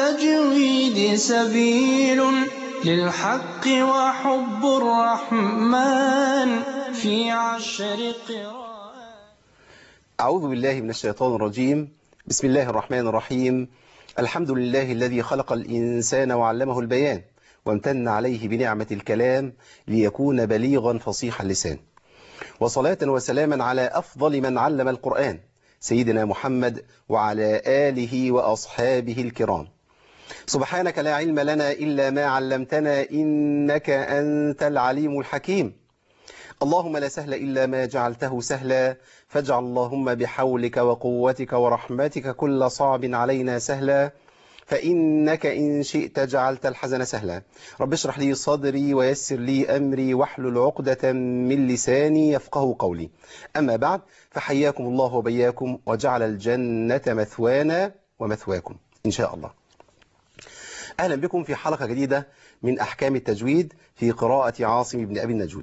التجويد سبيل للحق وحب الرحمن في عشر قراءات أعوذ بالله من الشيطان الرجيم بسم الله الرحمن الرحيم الحمد لله الذي خلق الإنسان وعلمه البيان وامتن عليه بنعمة الكلام ليكون بليغا فصيح اللسان وصلاة وسلاما على أفضل من علم القرآن سيدنا محمد وعلى آله وأصحابه الكرام سبحانك لا علم لنا إلا ما علمتنا إنك أنت العليم الحكيم اللهم لا سهل إلا ما جعلته سهلا فاجعل اللهم بحولك وقوتك ورحمتك كل صعب علينا سهلا فإنك إن شئت جعلت الحزن سهلا رب اشرح لي صدري ويسر لي أمري واحلل عقدة من لساني يفقه قولي أما بعد فحياكم الله وبياكم وجعل الجنة مثوانا ومثواكم إن شاء الله أهلا بكم في حلقة جديدة من أحكام التجويد في قراءة عاصم بن أبي النجود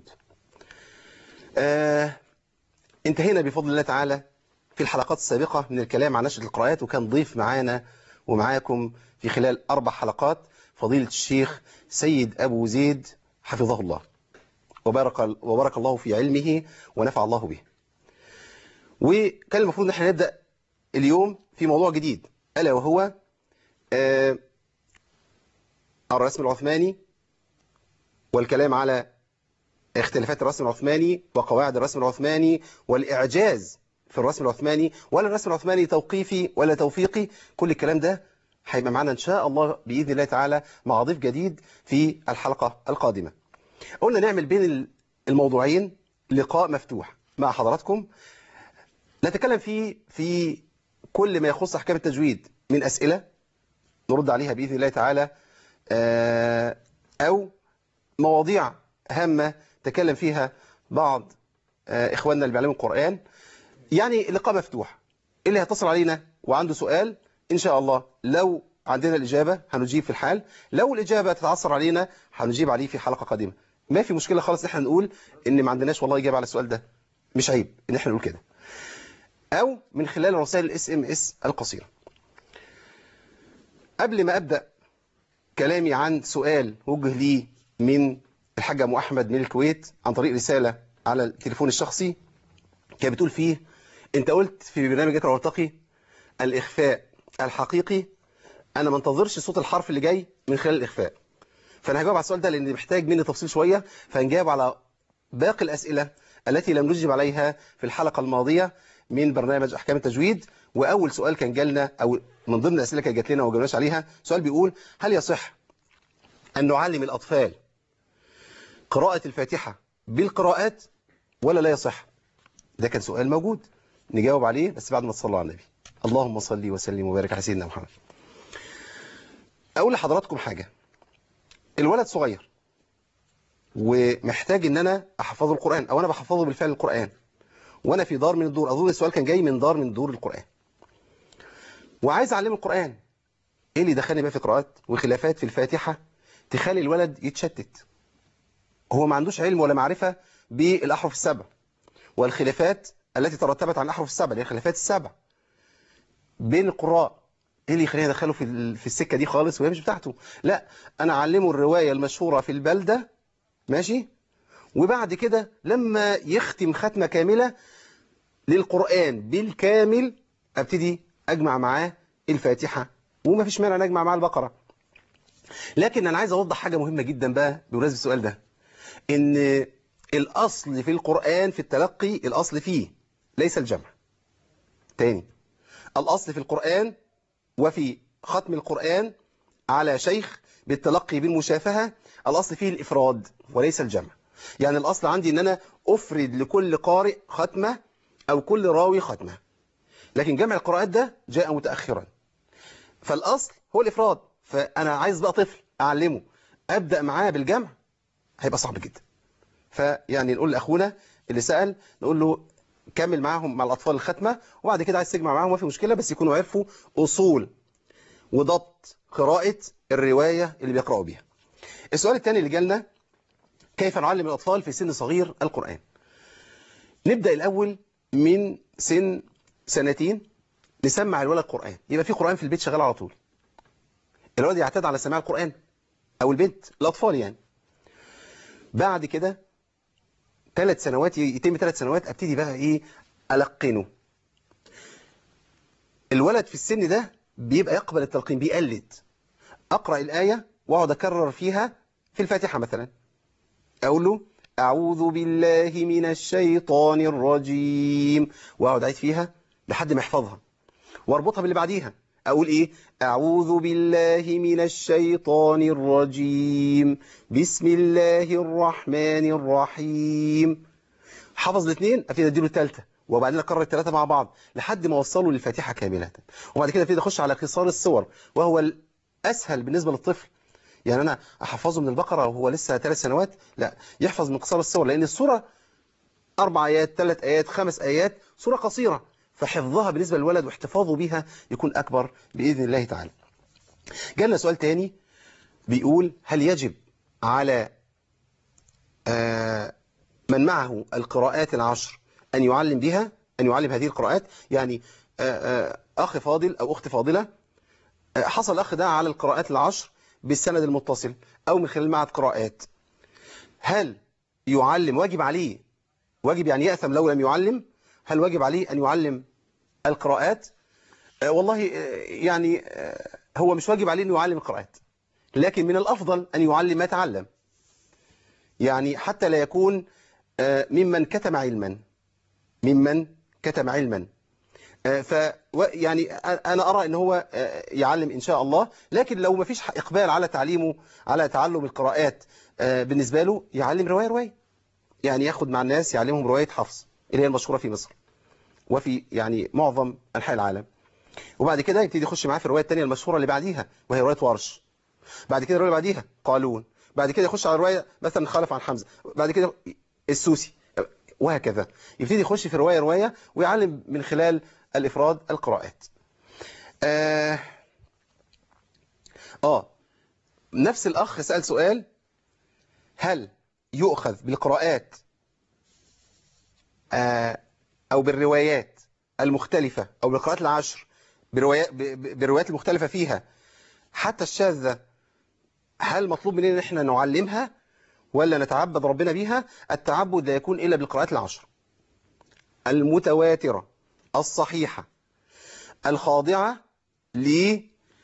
آه انتهينا بفضل الله تعالى في الحلقات السابقة من الكلام عن نشر القراءات وكان ضيف معانا ومعاكم في خلال أربع حلقات فضيلة الشيخ سيد أبو زيد حفظه الله وبارك, وبارك الله في علمه ونفع الله به وكان المفروض ان احنا نبدأ اليوم في موضوع جديد ألا وهو آه الرسم العثماني والكلام على اختلافات الرسم العثماني وقواعد الرسم العثماني والإعجاز في الرسم العثماني ولا الرسم العثماني توقيفي ولا توفيقي كل الكلام ده هيبقى معنا إن شاء الله بإذن الله تعالى مع ضيف جديد في الحلقة القادمة قلنا نعمل بين الموضوعين لقاء مفتوح مع حضراتكم نتكلم فيه في كل ما يخص أحكام التجويد من أسئلة نرد عليها بإذن الله تعالى أو مواضيع هامة تكلم فيها بعض إخواننا اللي بيعلموا القرآن يعني لقاء مفتوح اللي هيتصل علينا وعنده سؤال إن شاء الله لو عندنا الإجابة هنجيب في الحال لو الإجابة تتعثر علينا هنجيب عليه في حلقة قادمة ما في مشكلة خالص إن احنا نقول إن ما عندناش والله إجابة على السؤال ده مش عيب إن احنا نقول كده أو من خلال رسائل الاس ام اس القصيرة قبل ما أبدأ كلامي عن سؤال وجه لي من الحاج أم أحمد من الكويت عن طريق رسالة على التليفون الشخصي كانت بتقول فيه انت قلت في برنامج اقرا وارتقي الإخفاء الحقيقي أنا ما انتظرش صوت الحرف اللي جاي من خلال الإخفاء فأنا هجاوب على السؤال ده لأن محتاج مني تفصيل شوية فهنجاوب على باقي الأسئلة التي لم نجب عليها في الحلقة الماضية من برنامج أحكام التجويد وأول سؤال كان جالنا أو من ضمن الأسئلة كانت جات لنا وما جاوبناش عليها سؤال بيقول هل يصح أن نعلم الأطفال قراءة الفاتحة بالقراءات ولا لا يصح ده كان سؤال موجود نجاوب عليه بس بعد ما تصلوا على النبي اللهم صل وسلم وبارك على سيدنا محمد أقول لحضراتكم حاجة الولد صغير ومحتاج ان انا احفظه القرآن او انا بحفظه بالفعل القرآن وانا في دار من الدور اظن السؤال كان جاي من دار من دور القرآن وعايز اعلمه القرآن ايه اللي دخلني بقى في قراءات وخلافات في الفاتحة تخلي الولد يتشتت هو ما عندوش علم ولا معرفة بالاحرف السبع والخلافات التي ترتبت عن الاحرف السبع اللي هي الخلافات السبع بين القراء ايه اللي يخليني ادخله في في السكه دي خالص وهي مش بتاعته لا انا اعلمه الروايه المشهوره في البلده ماشي وبعد كده لما يختم ختمه كامله للقران بالكامل ابتدي اجمع معاه الفاتحه وما فيش مانع نجمع معاه البقره لكن انا عايز اوضح حاجه مهمه جدا بقى بمناسبه السؤال ده ان الاصل في القران في التلقي الاصل فيه ليس الجمع تاني الاصل في القران وفي ختم القرآن على شيخ بالتلقي بالمشافهة الأصل فيه الإفراد وليس الجمع يعني الأصل عندي أن أنا أفرد لكل قارئ ختمة أو كل راوي ختمة لكن جمع القراءات ده جاء متأخرا فالأصل هو الإفراد فأنا عايز بقى طفل أعلمه أبدأ معاه بالجمع هيبقى صعب جدا فيعني نقول لأخونا اللي سأل نقول له كمل معاهم مع الأطفال الختمة وبعد كده عايز تجمع معاهم ما في مشكلة بس يكونوا عرفوا أصول وضبط قراءة الرواية اللي بيقرأوا بيها السؤال الثاني اللي جالنا كيف نعلم الأطفال في سن صغير القرآن نبدأ الأول من سن سنتين نسمع الولد قرآن يبقى في قرآن في البيت شغال على طول الولد يعتاد على سماع القرآن أو البنت الأطفال يعني بعد كده ثلاث سنوات يتم ثلاث سنوات ابتدي بقى ايه ألقنه الولد في السن ده بيبقى يقبل التلقين بيقلد أقرأ الآية وأقعد أكرر فيها في الفاتحة مثلا أقول له أعوذ بالله من الشيطان الرجيم وأقعد أعيد فيها لحد ما يحفظها واربطها باللي بعديها أقول إيه أعوذ بالله من الشيطان الرجيم بسم الله الرحمن الرحيم حفظ الاثنين ابتدي اديله الثالثه وبعدين اكرر الثلاثه مع بعض لحد ما اوصله للفاتحه كامله وبعد كده ابتدي اخش على قصار الصور وهو الاسهل بالنسبه للطفل يعني انا احفظه من البقره وهو لسه ثلاث سنوات لا يحفظ من قصار الصور لان السوره اربع ايات ثلاث ايات خمس ايات سوره قصيره فحفظها بالنسبه للولد واحتفاظه بها يكون اكبر باذن الله تعالى جالنا سؤال تاني بيقول هل يجب على آه من معه القراءات العشر أن يعلم بها أن يعلم هذه القراءات يعني آه آه أخ فاضل أو أخت فاضلة حصل الأخ ده على القراءات العشر بالسند المتصل أو من خلال معهد قراءات هل يعلم واجب عليه واجب يعني يأثم لو لم يعلم هل واجب عليه أن يعلم القراءات والله يعني هو مش واجب عليه أن يعلم القراءات لكن من الأفضل أن يعلم ما تعلم يعني حتى لا يكون ممن كتم علما ممن كتم علما ف يعني انا ارى ان هو يعلم ان شاء الله لكن لو ما فيش اقبال على تعليمه على تعلم القراءات بالنسبه له يعلم روايه روايه يعني ياخد مع الناس يعلمهم روايه حفص اللي هي المشهوره في مصر وفي يعني معظم انحاء العالم وبعد كده يبتدي يخش معاه في الروايه الثانيه المشهوره اللي بعديها وهي روايه ورش بعد كده الروايه اللي بعديها قالون بعد كده يخش على روايه مثلا خلف عن حمزه بعد كده السوسي وهكذا يبتدي يخش في رواية رواية ويعلم من خلال الإفراد القراءات آه, آه نفس الأخ سأل سؤال هل يؤخذ بالقراءات آه أو بالروايات المختلفة أو بالقراءات العشر بروايات, بالروايات المختلفة فيها حتى الشاذة هل مطلوب مننا ان احنا نعلمها ولا نتعبد ربنا بيها التعبد لا يكون إلا بالقراءات العشر المتواترة الصحيحة الخاضعة ل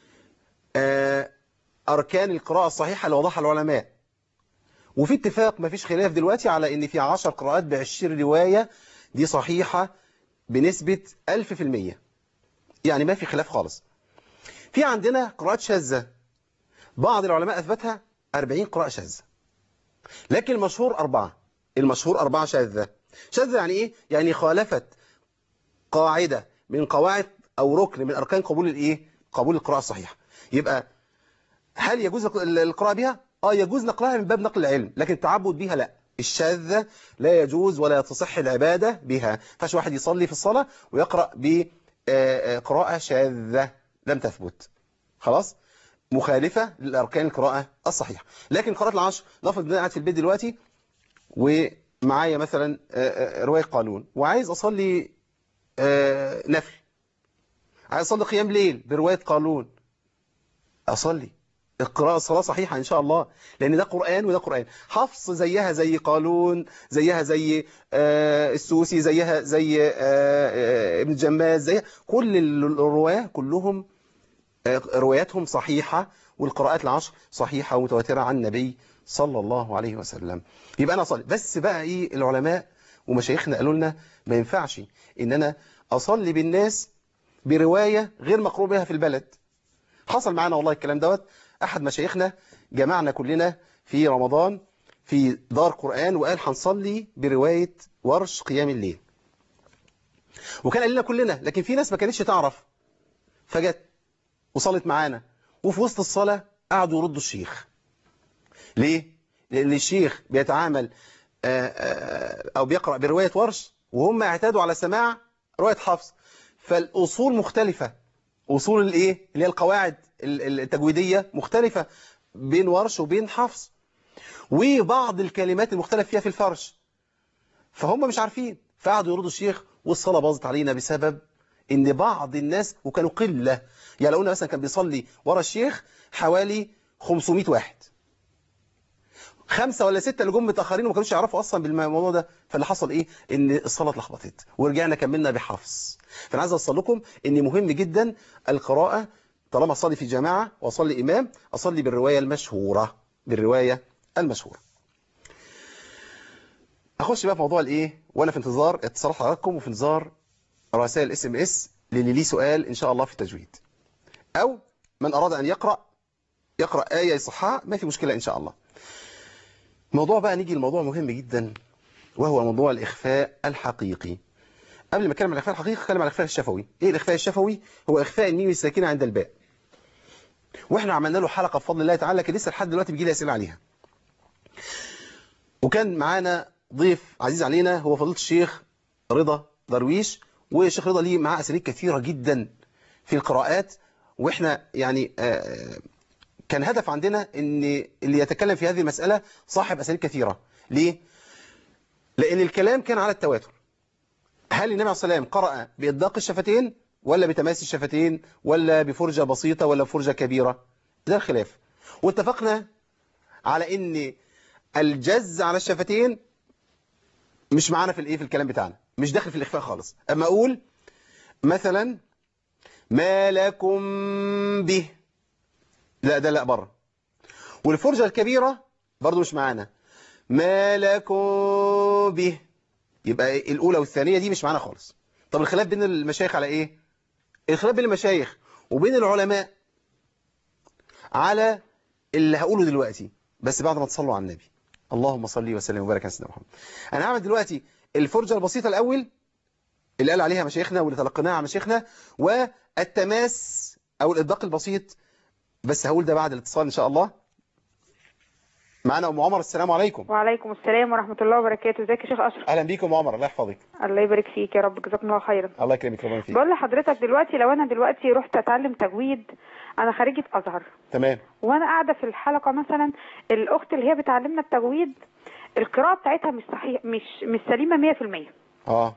أركان القراءة الصحيحة اللي وضعها العلماء وفي اتفاق ما فيش خلاف دلوقتي على ان في عشر قراءات بعشر رواية دي صحيحة بنسبة ألف في المية يعني ما في خلاف خالص في عندنا قراءات شاذة بعض العلماء أثبتها 40 قراءة شاذة لكن المشهور أربعة المشهور أربعة شاذة شاذة يعني إيه؟ يعني خالفت قاعدة من قواعد أو ركن من أركان قبول الإيه؟ قبول القراءة الصحيحة يبقى هل يجوز القراءة بها؟ آه يجوز نقلها من باب نقل العلم لكن التعبد بها لا الشاذة لا يجوز ولا تصح العبادة بها فاش واحد يصلي في الصلاة ويقرأ بقراءة شاذة لم تثبت خلاص؟ مخالفة للأركان القراءة الصحيحة لكن قراءة العشر نفرض ان انا قاعد في البيت دلوقتي ومعايا مثلا رواية قانون وعايز أصلي نفل عايز أصلي قيام ليل برواية قانون أصلي القراءة الصلاة صحيحة إن شاء الله لأن ده قرآن وده قرآن حفص زيها زي قالون زيها زي السوسي زيها زي ابن جماز زيها كل الرواة كلهم رواياتهم صحيحة والقراءات العشر صحيحة ومتواترة عن النبي صلى الله عليه وسلم يبقى أنا أصلي بس بقى إيه العلماء ومشايخنا قالوا لنا ما ينفعش إن أنا أصلي بالناس برواية غير مقروء بها في البلد حصل معانا والله الكلام دوت أحد مشايخنا جمعنا كلنا في رمضان في دار قرآن وقال هنصلي برواية ورش قيام الليل وكان قال لنا كلنا لكن في ناس ما كانتش تعرف فجت وصلت معانا وفي وسط الصلاة قعدوا يردوا الشيخ ليه؟ لأن الشيخ بيتعامل أو بيقرأ برواية ورش وهم اعتادوا على سماع رواية حفص فالأصول مختلفة أصول الإيه؟ اللي هي القواعد التجويدية مختلفة بين ورش وبين حفص وبعض الكلمات المختلف فيها في الفرش فهم مش عارفين فقعدوا يردوا الشيخ والصلاة باظت علينا بسبب ان بعض الناس وكانوا قلة يعني لو قلنا مثلا كان بيصلي ورا الشيخ حوالي 500 واحد خمسة ولا ستة اللي جم متأخرين وما كانوش يعرفوا أصلا بالموضوع ده فاللي حصل إيه إن الصلاة اتلخبطت ورجعنا كملنا بحفظ فأنا عايز أوصل لكم إن مهم جدا القراءة طالما أصلي في جماعة وأصلي إمام أصلي بالرواية المشهورة بالرواية المشهورة أخش بقى في موضوع الإيه وأنا في انتظار اتصالات حضراتكم وفي انتظار رسائل الاس ام اس للي ليه سؤال إن شاء الله في التجويد أو من أراد أن يقرأ يقرأ آية يصحها ما في مشكلة إن شاء الله موضوع بقى نيجي لموضوع مهم جدا وهو موضوع الإخفاء الحقيقي قبل ما اتكلم عن الإخفاء الحقيقي اتكلم عن الإخفاء الشفوي إيه الإخفاء الشفوي هو إخفاء الميم الساكنة عند الباء وإحنا عملنا له حلقة بفضل الله تعالى لكن لسه لحد دلوقتي بيجي لي أسئلة عليها وكان معانا ضيف عزيز علينا هو فضيله الشيخ رضا درويش والشيخ رضا ليه معاه أساليب كثيرة جدا في القراءات وإحنا يعني آه كان هدف عندنا ان اللي يتكلم في هذه المسألة صاحب أساليب كثيرة ليه؟ لأن الكلام كان على التواتر هل النبي عليه الصلاة والسلام قرأ بإطلاق الشفتين ولا بتماس الشفتين ولا بفرجة بسيطة ولا بفرجة كبيرة ده الخلاف واتفقنا على ان الجز على الشفتين مش معانا في الايه في الكلام بتاعنا مش داخل في الإخفاء خالص أما أقول مثلا ما لكم به لا ده لا بره والفرجة الكبيرة برضو مش معانا ما لكم به يبقى الأولى والثانية دي مش معانا خالص طب الخلاف بين المشايخ على إيه الخلاف بين المشايخ وبين العلماء على اللي هقوله دلوقتي بس بعد ما تصلوا على النبي اللهم صل وسلم وبارك على سيدنا محمد انا هعمل دلوقتي الفرجة البسيطة الأول اللي قال عليها مشايخنا واللي تلقيناها عن مشايخنا والتماس أو الإطباق البسيط بس هقول ده بعد الاتصال إن شاء الله معنا أم عمر السلام عليكم وعليكم السلام ورحمة الله وبركاته ازيك يا شيخ أشرف أهلا بيكم عمر الله يحفظك الله يبارك فيك يا رب جزاكم الله خيرا الله يكرمك ربنا فيك بقول لحضرتك دلوقتي لو أنا دلوقتي رحت أتعلم تجويد أنا خريجة أزهر تمام وأنا قاعدة في الحلقة مثلا الأخت اللي هي بتعلمنا التجويد القراءة بتاعتها مش صحيح مش مش سليمة 100% اه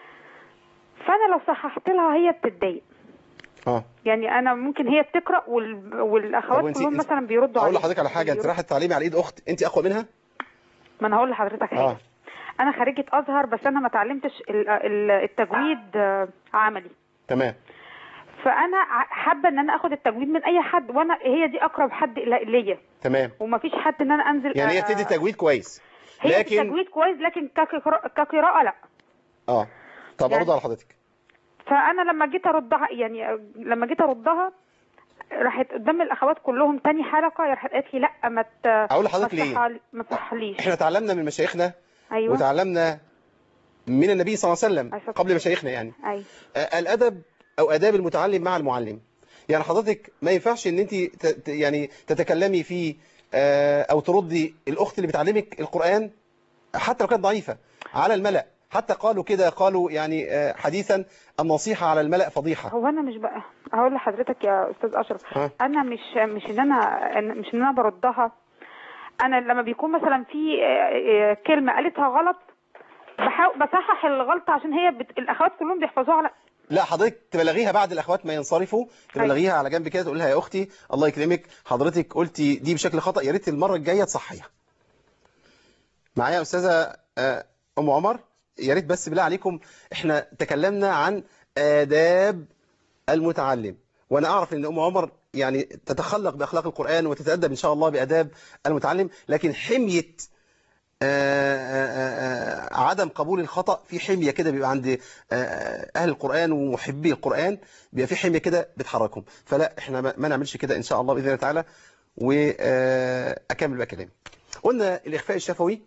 فأنا لو صححت لها هي بتتضايق اه يعني أنا ممكن هي بتقرأ وال... طب والأخوات وانتي- كلهم انت- مثلا بيردوا اقول عليها. لحضرتك على حاجه انت بيردوا- رايحه تعليمي على ايد اخت انت اقوى منها ما أنا هقول لحضرتك حاجة اه أنا خريجة أزهر بس أنا ما اتعلمتش ال- ال- التجويد آه، عملي تمام فانا ع- حابه ان انا اخد التجويد من اي حد وانا هي دي اقرب حد إلى- ليا تمام ومفيش حد ان انا انزل يعني هي آه، بتدي تجويد كويس هي لكن لكن تجويد كويس لكن كقراءة, كقراءه لا اه طب يعني- ارد على حضرتك فانا لما جيت اردها يعني آه، لما جيت اردها راحت قدام الاخوات كلهم تاني حلقه راحت قالت لي لا ما ت... اقول لحضرتك ما ليه تصحى- ما تصحليش احنا تعلمنا من مشايخنا ايوه وتعلمنا من النبي صلى الله عليه وسلم عليه الصلاة قبل مشايخنا يعني ايوه آه، الادب او اداب المتعلم مع المعلم يعني حضرتك ما ينفعش ان انت ت- ت- يعني تتكلمي في آه، او تردي الاخت اللي بتعلمك القران حتى لو كانت ضعيفه على الملأ حتى قالوا كده قالوا يعني آه، حديثا النصيحه على الملأ فضيحه هو انا مش بقى هقول لحضرتك يا استاذ اشرف ها؟ انا مش مش ان انا أنا- مش ان انا بردها انا لما بيكون مثلا في آه، آه، كلمه قالتها غلط بحاول بصحح الغلطه عشان هي بت... الاخوات كلهم بيحفظوها على لا حضرتك تبلغيها بعد الاخوات ما ينصرفوا تبلغيها على جنب كده تقول لها يا اختي الله يكرمك حضرتك قلتي دي بشكل خطأ يا ريت المره الجايه تصحيها معايا يا استاذه آه، ام عمر يا ريت بس بالله عليكم احنا تكلمنا عن آداب المتعلم وانا اعرف ان ام عمر يعني تتخلق باخلاق القرآن وتتأدب ان شاء الله بآداب المتعلم لكن حمية آه، آه، آه، عدم قبول الخطأ في حمية كده بيبقى عند آه، أهل القرآن ومحبي القرآن بيبقى في حمية كده بتحركهم فلا احنا ما ما نعملش كده إن شاء الله بإذن الله تعالى وأكمل بقى كلامي قلنا الإخفاء الشفوي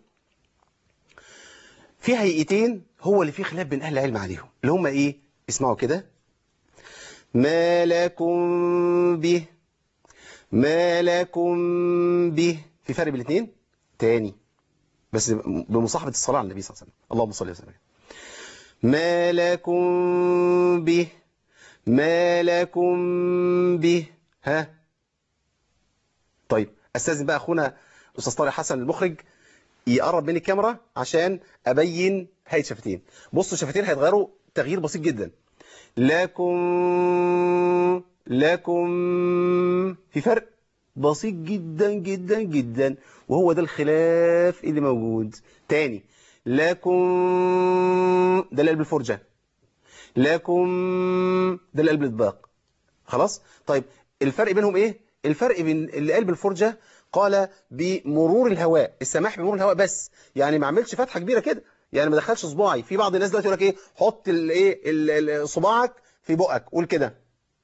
في هيئتين هو اللي فيه خلاف بين أهل العلم عليهم اللي هم إيه اسمعوا كده ما لكم به ما لكم به في فرق بين الاثنين تاني بس بمصاحبة الصلاة على النبي صلى الله عليه وسلم اللهم صل وسلم ما لكم به ما لكم به ها طيب استاذن بقى اخونا استاذ طارق حسن المخرج يقرب من الكاميرا عشان ابين هيئه شفتين بصوا الشفتين هيتغيروا تغيير بسيط جدا لكم لكم في فرق بسيط جدا جدا جدا وهو ده الخلاف اللي موجود تاني لكم ده القلب الفرجة لكم ده القلب الإطباق خلاص طيب الفرق بينهم ايه الفرق بين اللي قلب الفرجة قال بمرور الهواء السماح بمرور الهواء بس يعني ما عملش فتحة كبيرة كده يعني ما دخلش صباعي في بعض الناس دلوقتي يقول لك ايه حط الايه ال- ال- صباعك في بقك قول كده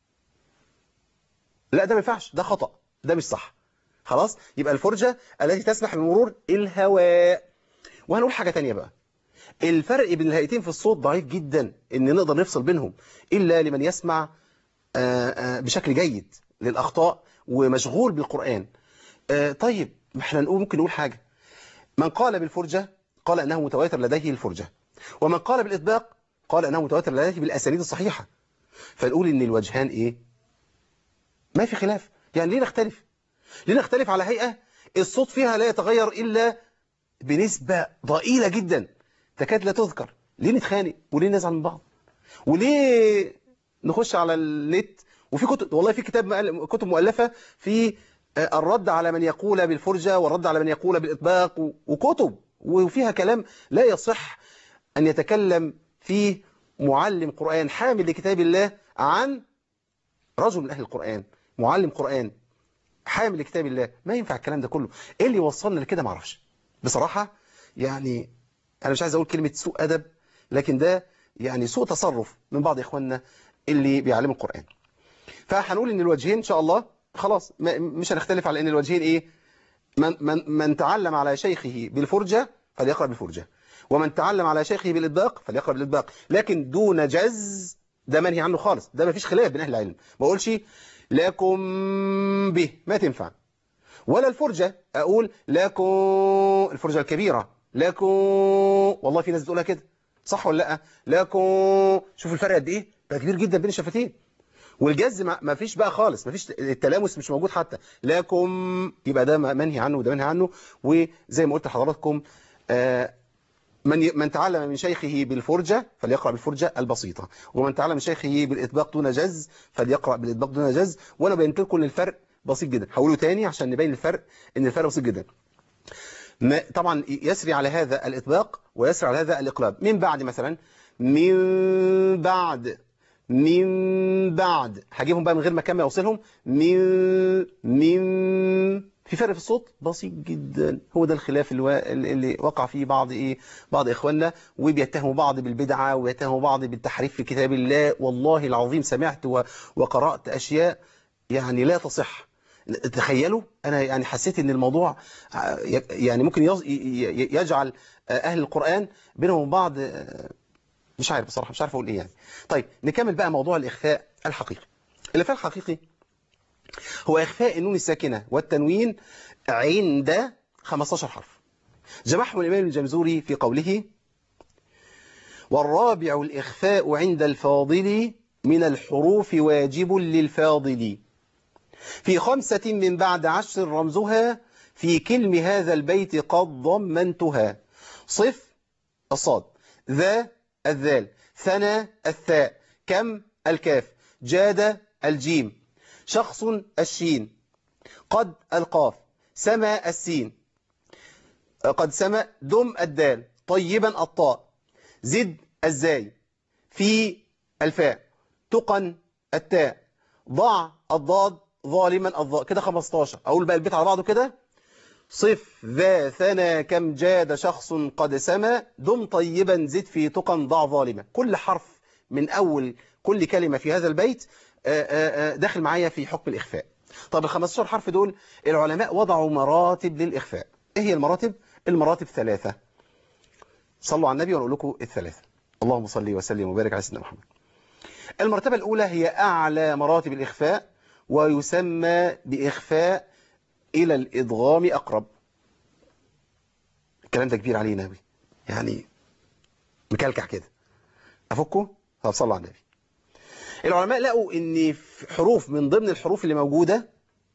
لا ده ما ينفعش ده خطأ ده مش صح خلاص يبقى الفرجة التي تسمح بمرور الهواء وهنقول حاجة تانية بقى الفرق بين الهيئتين في الصوت ضعيف جدا ان نقدر نفصل بينهم الا لمن يسمع آه، آه، بشكل جيد للاخطاء ومشغول بالقرآن آه، طيب ما احنا نقول ممكن نقول حاجة من قال بالفرجة قال انه متواتر لديه الفرجة ومن قال بالاطباق قال انه متواتر لديه بالاسانيد الصحيحة فنقول ان الوجهان ايه ما في خلاف يعني ليه نختلف ليه نختلف على هيئة الصوت فيها لا يتغير إلا بنسبة ضئيلة جدا تكاد لا تذكر ليه نتخانق وليه نزعل من بعض وليه نخش على النت وفي كتب والله في كتاب مؤل- كتب مؤلفة في آه، الرد على من يقول بالفرجة والرد على من يقول بالإطباق و- وكتب وفيها كلام لا يصح أن يتكلم فيه معلم قرآن حامل لكتاب الله عن رجل من أهل القرآن معلم قرآن حامل لكتاب الله ما ينفع الكلام ده كله ايه اللي وصلنا لكده ما اعرفش بصراحة يعني انا مش عايز اقول كلمة سوء ادب لكن ده يعني سوء تصرف من بعض اخواننا اللي بيعلموا القرآن فهنقول ان الوجهين ان شاء الله خلاص ما- مش هنختلف على ان الوجهين ايه من, من, من تعلم على شيخه بالفرجة فليقرأ بالفرجة ومن تعلم على شيخه بالإطباق فليقرأ بالإطباق لكن دون جز ده منهي عنه خالص ده ما فيش خلاف بين أهل العلم ما أقولش لكم به ما تنفع ولا الفرجة أقول لكم الفرجة الكبيرة لكم والله في ناس بتقولها كده صح ولا لا لكم شوف الفرق قد إيه ده كبير جدا بين الشفتين والجز ما ما فيش بقى خالص ما فيش التلامس مش موجود حتى لكم يبقى ده منهي عنه وده منهي عنه وزي ما قلت لحضراتكم آه، من ي- من تعلم من شيخه بالفرجة فليقرأ بالفرجة البسيطة ومن تعلم من شيخه بالإطباق دون جز فليقرأ بالإطباق دون جز وأنا بينت لكم إن الفرق بسيط جدا هقوله تاني عشان نبين الفرق إن الفرق بسيط جدا ما طبعا يسري على هذا الإطباق ويسري على هذا الإقلاب من بعد مثلا من بعد من بعد هجيبهم بقى من غير ما كم يوصلهم من من في فرق في الصوت بسيط جدا هو ده الخلاف اللي, وا- اللي وقع فيه بعض ايه بعض اخواننا وبيتهموا بعض بالبدعه ويتهموا بعض بالتحريف في كتاب الله والله العظيم سمعت و- وقرات اشياء يعني لا تصح تخيلوا انا يعني حسيت ان الموضوع ع- يعني ممكن يز- ي- ي- يجعل اهل القران بينهم وبين بعض مش عارف بصراحه مش عارف اقول ايه يعني طيب نكمل بقى موضوع الاخفاء الحقيقي الاخفاء الحقيقي هو إخفاء النون الساكنة والتنوين عند 15 حرف جمعهم الإمام الجمزوري في قوله والرابع الإخفاء عند الفاضل من الحروف واجب للفاضل في خمسة من بعد عشر رمزها في كلم هذا البيت قد ضمنتها صف الصاد ذا الذال ثنى الثاء كم الكاف جاد الجيم شخص الشين قد القاف سما السين قد سما دم الدال طيبا الطاء زد الزاي في الفاء تقن التاء ضع الضاد ظالما الضاء كده 15 اقول بقى البيت على بعضه كده صف ذا ثنى كم جاد شخص قد سما دم طيبا زد في تقن ضع ظالما كل حرف من اول كل كلمة في هذا البيت آه، آه، آه، داخل معايا في حكم الإخفاء طب ال 15 حرف دول العلماء وضعوا مراتب للإخفاء إيه هي المراتب؟ المراتب ثلاثة صلوا على النبي ونقول لكم الثلاثة اللهم صل وسلم وبارك على سيدنا محمد المرتبة الأولى هي أعلى مراتب الإخفاء ويسمى بإخفاء إلى الإضغام أقرب الكلام ده كبير علينا أوي يعني مكلكع كده أفكه؟ طب صلوا على النبي العلماء لقوا ان في حروف من ضمن الحروف اللي موجودة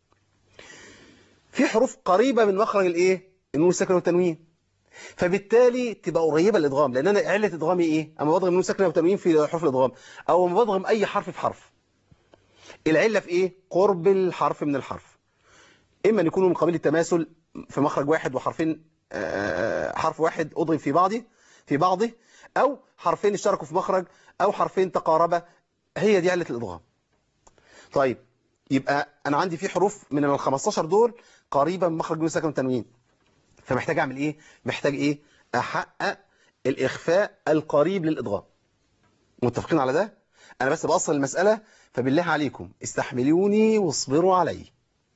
في حروف قريبة من مخرج الايه النون الساكنه والتنوين فبالتالي تبقى قريبة الادغام لان انا عله ادغامي ايه اما بضغم النون الساكنه والتنوين في حروف الادغام او اما بضغم اي حرف في حرف العلة في ايه قرب الحرف من الحرف اما ان يكونوا من قبيل التماثل في مخرج واحد وحرفين آه، حرف واحد اضرب في بعضه في بعضه او حرفين اشتركوا في مخرج او حرفين تقاربا هي دي علة الادغام طيب يبقى انا عندي في حروف من ال 15 دول قريبه من مخرج نون ساكن والتنوين فمحتاج اعمل ايه محتاج ايه احقق الاخفاء القريب للادغام متفقين على ده انا بس بأصل المسألة فبالله عليكم استحملوني واصبروا علي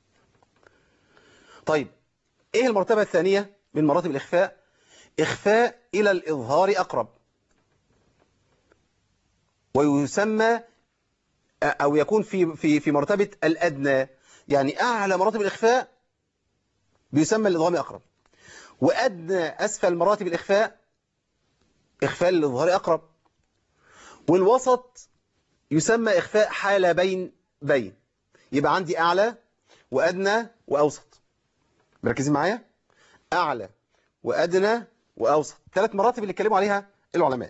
طيب ايه المرتبة الثانية من مراتب الاخفاء اخفاء الى الاظهار اقرب ويسمى او يكون في في في مرتبة الادنى يعني اعلى مراتب الاخفاء بيسمى الادغام اقرب وادنى اسفل مراتب الاخفاء اخفاء للاظهار اقرب والوسط يسمى إخفاء حالة بين بين يبقى عندي أعلى وأدنى وأوسط مركزين معايا أعلى وأدنى وأوسط ثلاث مراتب اللي اتكلموا عليها العلماء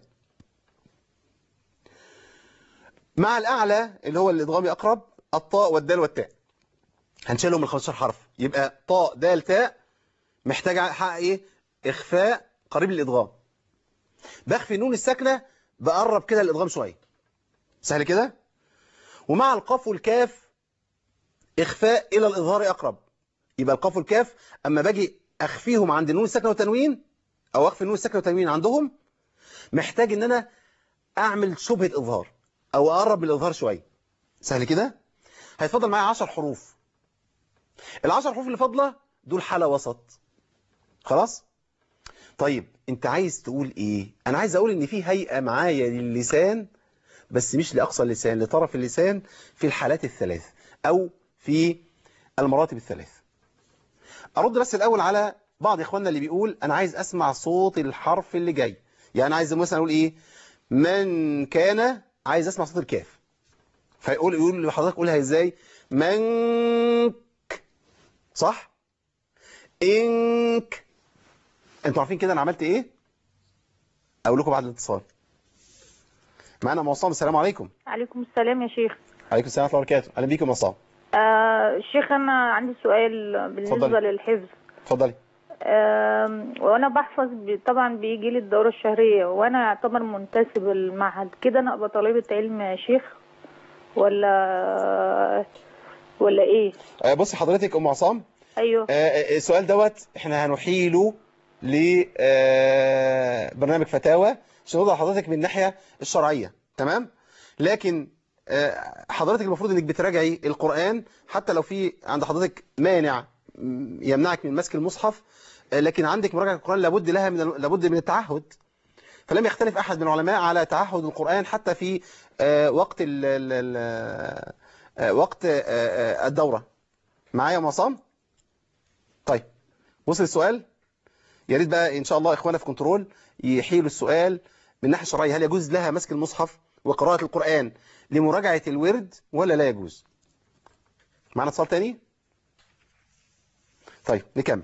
مع الأعلى اللي هو الإدغام أقرب الطاء والدال والتاء هنشيلهم من 15 حرف يبقى طاء دال تاء محتاج احقق ايه اخفاء قريب للادغام بخفي النون الساكنه بقرب كده الادغام شويه سهل كده ومع القاف والكاف اخفاء الى الاظهار اقرب يبقى القاف والكاف اما باجي اخفيهم عند النون الساكنه والتنوين او اخفي النون الساكنه والتنوين عندهم محتاج ان انا اعمل شبهه اظهار او اقرب من الاظهار شويه سهل كده هيتفضل معايا 10 حروف العشر حروف اللي فاضله دول حاله وسط خلاص طيب انت عايز تقول ايه انا عايز اقول ان في هيئه معايا للسان بس مش لاقصى اللسان لطرف اللسان في الحالات الثلاث او في المراتب الثلاث ارد بس الاول على بعض اخواننا اللي بيقول انا عايز اسمع صوت الحرف اللي جاي يعني عايز مثلا اقول ايه من كان عايز اسمع صوت الكاف فيقول يقول لحضرتك قولها ازاي من صح انك انتوا عارفين كده انا عملت ايه اقول لكم بعد الاتصال معانا ام عصام السلام عليكم عليكم السلام يا شيخ عليكم السلام ورحمه الله وبركاته اهلا بيكم يا عصام آه شيخ انا عندي سؤال بالنسبه اتفضلي. للحفظ اتفضلي آم، وانا بحفظ بي- طبعا بيجي لي الدوره الشهريه وانا اعتبر منتسب المعهد كده انا ابقى طالبه علم يا شيخ ولا ولا ايه آه، بصي حضرتك ام عصام ايوه آه، آه، السؤال دوت احنا هنحيله لبرنامج فتاوى عشان نوضح لحضرتك من الناحيه الشرعيه تمام لكن آه، حضرتك المفروض انك بتراجعي القرآن حتى لو في عند حضرتك مانع م- يمنعك من مسك المصحف آه، لكن عندك مراجعة القرآن لابد لها من ال- لابد من التعهد فلم يختلف أحد من العلماء على تعهد القرآن حتى في آه، وقت ال ال ال آه، وقت آه، آه، الدورة معايا يا مصام طيب وصل السؤال يا ريت بقى ان شاء الله اخوانا في كنترول يحيلوا السؤال من الناحيه الشرعيه هل يجوز لها مسك المصحف وقراءه القران لمراجعه الورد ولا لا يجوز معنا اتصال تاني طيب نكمل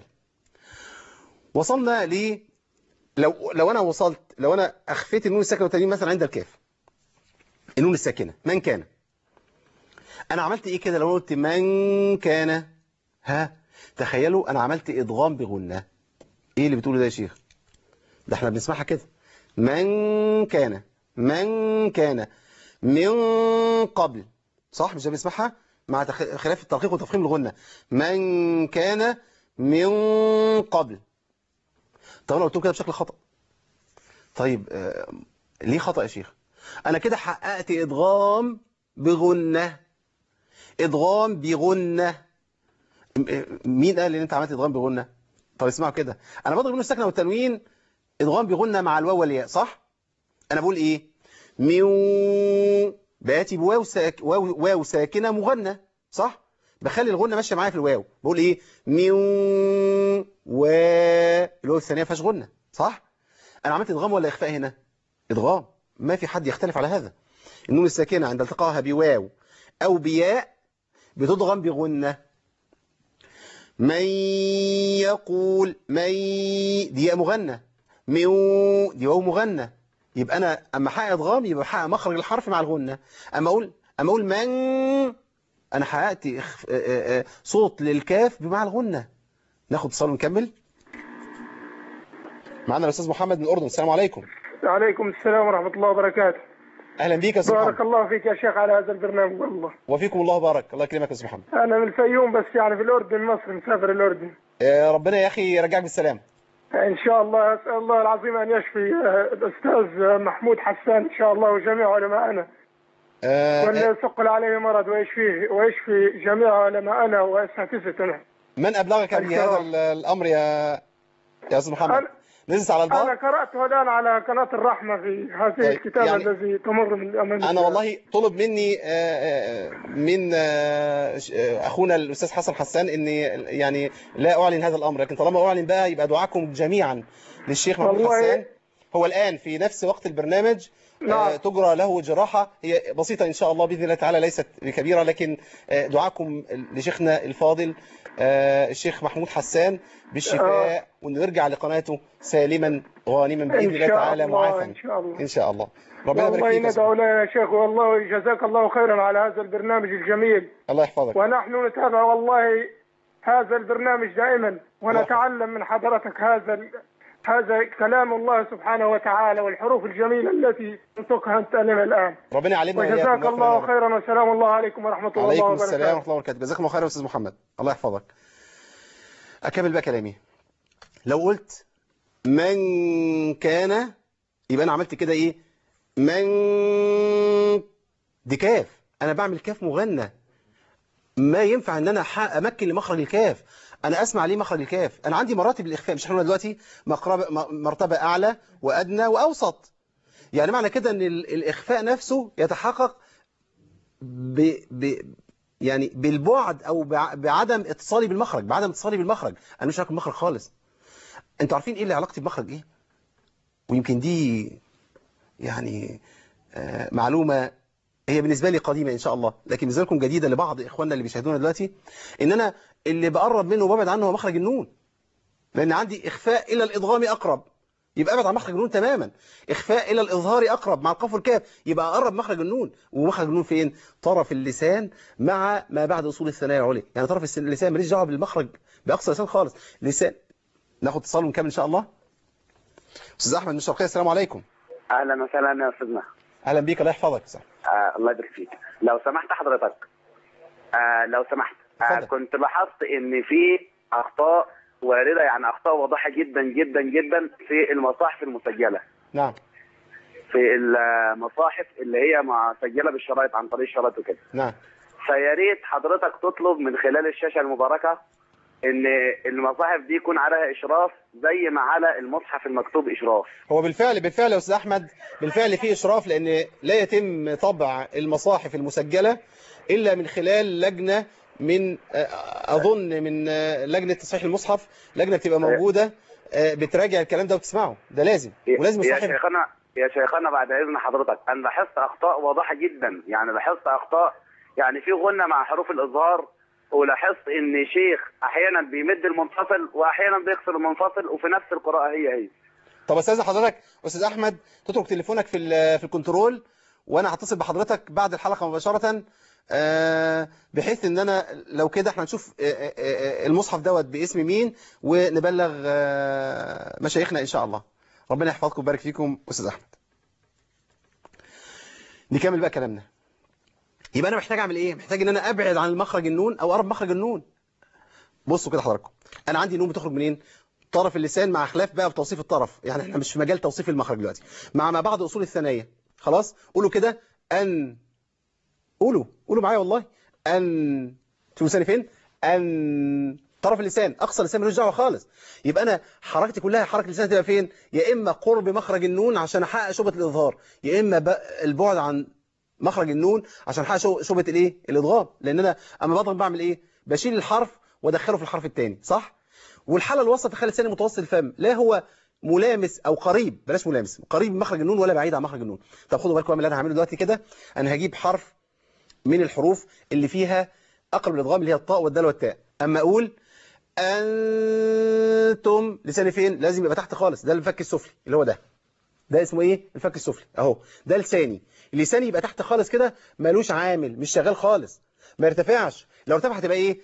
وصلنا ل لو لو انا وصلت لو انا اخفيت النون الساكنه والتنوين مثلا عند الكاف النون الساكنه من كان انا عملت ايه كده لو أنا قلت من كان ها تخيلوا انا عملت ادغام بغنه ايه اللي بتقوله ده يا شيخ ده احنا بنسمعها كده من كان من كان من قبل صح مش ده بنسمعها مع تخ- خلاف الترقيق وتفخيم الغنة من كان من قبل طب انا قلت كده بشكل خطأ طيب آه، ليه خطأ يا شيخ انا كده حققت ادغام بغنة ادغام بغنة م- مين قال ان انت عملت ادغام بغنة طب اسمعوا كده انا بضرب منه السكنه والتنوين ادغام بغنة مع الواو والياء صح انا بقول ايه ميو باتي بواو ساك واو, واو ساكنه مغنى صح بخلي الغنة ماشيه معايا في الواو بقول ايه ميو و الواو الثانيه ما فيهاش غنة صح انا عملت ادغام ولا اخفاء هنا ادغام ما في حد يختلف على هذا النون الساكنه عند التقائها بواو او بياء بتضغم بغنه من يقول من دي ياء مغنى ميو دي واو مغنى يبقى انا اما احقق ادغام يبقى بحقق مخرج الحرف مع الغنه اما اقول اما اقول من انا حققت إخ- آه، آه، آه، صوت للكاف بمعنى الغنة ناخد اتصال ونكمل معانا الاستاذ محمد من الاردن السلام عليكم وعليكم السلام ورحمة الله وبركاته اهلا بيك يا استاذ بارك محمد الله فيك يا شيخ على هذا البرنامج والله وفيكم الله بارك الله يكرمك يا استاذ محمد أنا من الفيوم بس يعني في الأردن مصر مسافر الأردن آه، ربنا يا اخي يرجعك بالسلامه إن شاء الله أسأل الله العظيم أن يشفي آه، الأستاذ محمود حسان إن شاء الله وجميع علمائنا آه، وأن آه، يثقل عليه مرض ويشفيه ويشفي جميع علمائنا وأساتذتنا من ابلغك إن شاء بهذا الله. ال- الامر يا يا استاذ محمد أنا- نزلت على أنا البار قرأته الآن على قناة الرحمة في هذه طيب، الكتابة يعني الذي تمر من أمامي انا والله طلب مني آه، آه، من آه، ش- آه، اخونا الاستاذ حسن حسان اني يعني لا اعلن هذا الامر لكن طالما اعلن بقى يبقى دعاكم جميعا للشيخ محمود والله- حسان هو الان في نفس وقت البرنامج آه، نعم. تجرى له جراحه هي بسيطه ان شاء الله باذن الله تعالى ليست كبيره لكن آه، دعاكم لشيخنا الفاضل آه، الشيخ محمود حسان بالشفاء وانه يرجع لقناته سالما غانما باذن إن الله شاء تعالى الله معافى إن شاء الله ان شاء الله ربنا يبارك والله فيك يا أستاذ. ندعو له يا شيخ والله جزاك الله خيرا على هذا البرنامج الجميل الله يحفظك ونحن نتابع والله هذا البرنامج دائما ونتعلم من حضرتك هذا ال- هذا كلام الله سبحانه وتعالى والحروف الجميلة التي تنطقها أنت لنا الآن ربنا يعلمنا وإياكم وجزاك ويغفر الله لنا. خيرا وسلام الله عليكم ورحمة الله عليكم السلام وبركاته ورحمه الله وبركاته جزاكم الله خيرا يا استاذ محمد الله يحفظك اكمل بقى كلامي لو قلت من كان يبقى انا عملت كده ايه من دي كاف انا بعمل كاف مغنى ما ينفع ان انا أح- امكن لمخرج الكاف انا اسمع ليه مخرج الكاف انا عندي مراتب الاخفاء مش احنا قلنا دلوقتي مقرب- م- مرتبه اعلى وادنى واوسط يعني معنى كده ان ال- الاخفاء نفسه يتحقق ب... ب... يعني بالبعد او بع- بعدم اتصالي بالمخرج بعدم اتصالي بالمخرج انا مش عارف المخرج خالص انتوا عارفين ايه اللي علاقتي بمخرج ايه ويمكن دي يعني آه، معلومه هي بالنسبه لي قديمه ان شاء الله لكن بالنسبه لكم جديده لبعض اخواننا اللي بيشاهدونا دلوقتي ان انا اللي بقرب منه وببعد عنه هو مخرج النون لان عندي اخفاء الى الادغام اقرب يبقى ابعد عن مخرج النون تماما اخفاء الى الاظهار اقرب مع القاف والكاف يبقى اقرب مخرج النون ومخرج النون فين طرف اللسان مع ما بعد اصول الثنايا العليا يعني طرف الس- اللسان ماليش دعوه بالمخرج باقصى اللسان خالص لسان ناخد اتصال ونكمل ان شاء الله استاذ احمد من الشرقيه السلام عليكم اهلا وسهلا يا استاذنا اهلا بيك الله يحفظك يا أستاذ. آه الله يبارك فيك لو سمحت حضرتك آه لو سمحت آه اتفضل. كنت لاحظت ان في اخطاء وارده يعني اخطاء واضحه جدا جدا جدا في المصاحف المسجله نعم في المصاحف اللي هي مسجله بالشرايط عن طريق الشرايط وكده نعم فيا ريت حضرتك تطلب من خلال الشاشه المباركه ان المصاحف دي يكون عليها اشراف زي ما على المصحف المكتوب اشراف هو بالفعل بالفعل يا استاذ احمد بالفعل في اشراف لان لا يتم طبع المصاحف المسجله الا من خلال لجنه من آه، اظن من آه، لجنه تصحيح المصحف لجنه بتبقى موجوده آه، بتراجع الكلام ده وتسمعه ده لازم ولازم يا الصاحب شيخنا يا شيخنا بعد اذن حضرتك انا لاحظت اخطاء واضحه جدا يعني لاحظت اخطاء يعني في غنى مع حروف الاظهار ولاحظت ان شيخ احيانا بيمد المنفصل واحيانا بيكسر المنفصل وفي نفس القراءه هي هي طب استاذ حضرتك استاذ احمد تترك تليفونك في ال- في الكنترول وانا هتصل بحضرتك بعد الحلقه مباشره آه، بحيث ان انا لو كده احنا نشوف آه، آه، آه، المصحف دوت باسم مين ونبلغ آه، مشايخنا ان شاء الله ربنا يحفظكم ويبارك فيكم استاذ احمد نكمل بقى كلامنا يبقى انا محتاج اعمل ايه محتاج ان انا ابعد عن المخرج النون او اقرب مخرج النون بصوا كده حضراتكم انا عندي نون بتخرج منين طرف اللسان مع خلاف بقى في توصيف الطرف يعني احنا مش في مجال توصيف المخرج دلوقتي مع ما بعد اصول الثنايا خلاص قولوا كده ان قولوا قولوا معايا والله ان شوفوا لساني فين ان طرف اللسان اقصى اللسان ملوش دعوه خالص يبقى انا حركتي كلها حركه اللسان تبقى فين يا اما قرب مخرج النون عشان احقق شبهه الاظهار يا اما بقى البعد عن مخرج النون عشان احقق شو- شبهه الايه الادغام لان انا اما بضغط بعمل ايه بشيل الحرف وادخله في الحرف الثاني صح والحاله الوسط تخلي لساني متوسط الفم لا هو ملامس او قريب بلاش ملامس قريب من مخرج النون ولا بعيد عن مخرج النون طب خدوا بالكم من اللي انا هعمله دلوقتي كده انا هجيب حرف من الحروف اللي فيها اقرب الادغام اللي هي الطاء والدال والتاء اما اقول انتم لساني فين لازم يبقى تحت خالص ده الفك السفلي اللي هو ده ده اسمه ايه الفك السفلي اهو ده لساني لساني يبقى تحت خالص كده ملوش عامل مش شغال خالص ما يرتفعش لو ارتفع هتبقى ايه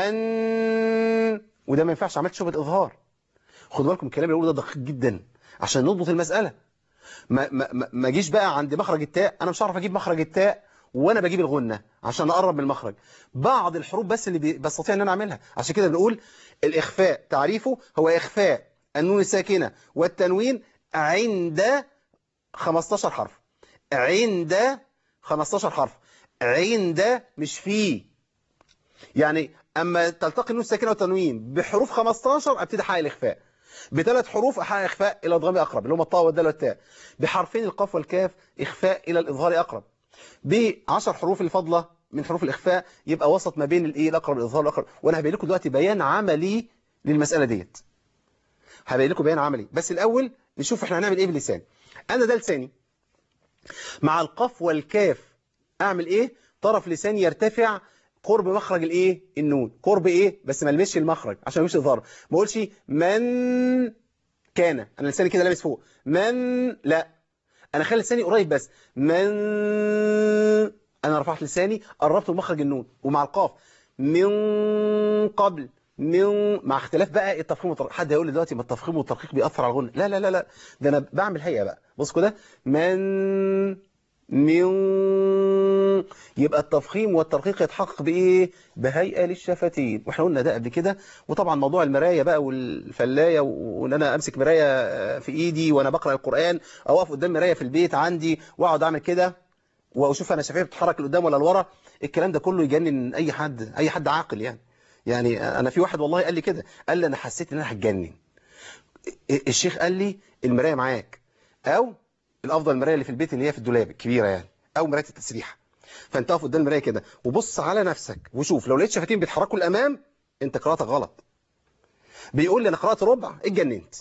ان وده ما ينفعش عملت شبهه اظهار خدوا بالكم الكلام اللي بقوله ده دقيق جدا عشان نضبط المساله ما ما ما- ما اجيش بقى عند مخرج التاء انا مش هعرف اجيب مخرج التاء وانا بجيب الغنه عشان اقرب من المخرج بعض الحروف بس اللي بي- بستطيع ان انا اعملها عشان كده بنقول الاخفاء تعريفه هو اخفاء النون الساكنه والتنوين عند 15 حرف عند 15 حرف عند مش فيه يعني اما تلتقي النون الساكنه والتنوين بحروف 15 ابتدي احقق الاخفاء بثلاث حروف احقق اخفاء الى ادغام اقرب اللي هم الطاء والدال والتاء بحرفين القاف والكاف اخفاء الى الاظهار اقرب ب10 حروف الفاضله من حروف الاخفاء يبقى وسط ما بين الايه الاقرب الاظهار الاقرب وانا هبين لكم دلوقتي بيان عملي للمساله ديت هبين لكم بيان عملي بس الاول نشوف احنا هنعمل ايه باللسان انا ده لساني مع القاف والكاف اعمل ايه طرف لساني يرتفع قرب مخرج الايه النون قرب ايه بس ما المسش المخرج عشان ما يمشي اظهار ما اقولش من كان انا لساني كده لابس فوق من لا انا خلي لساني قريب بس من انا رفعت لساني قربت مخرج النون ومع القاف من قبل من مع اختلاف بقى التفخيم والترقيق حد هيقول لي دلوقتي ما التفخيم والترقيق بيأثر على الغنة لا لا لا لا ده انا بعمل هيئة بقى بص كده من من يبقى التفخيم والترقيق يتحقق بايه بهيئة للشفتين واحنا قلنا ده قبل كده وطبعا موضوع المراية بقى والفلاية وان انا امسك مراية في ايدي وانا بقرأ القرآن او اقف قدام مراية في البيت عندي واقعد اعمل كده واشوف انا شفايفي بتتحرك لقدام ولا لورا الكلام ده كله يجنن اي حد اي حد عاقل يعني يعني انا في واحد والله قال لي كده قال لي انا حسيت ان انا هتجنن الشيخ قال لي المرايه معاك او الافضل المرايه اللي في البيت اللي هي في الدولاب الكبيره يعني او مرايه التسريحه فانت اقف قدام المرايه كده وبص على نفسك وشوف لو لقيت شفتين بيتحركوا للامام انت قراءتك غلط بيقول لي انا قرات ربع اتجننت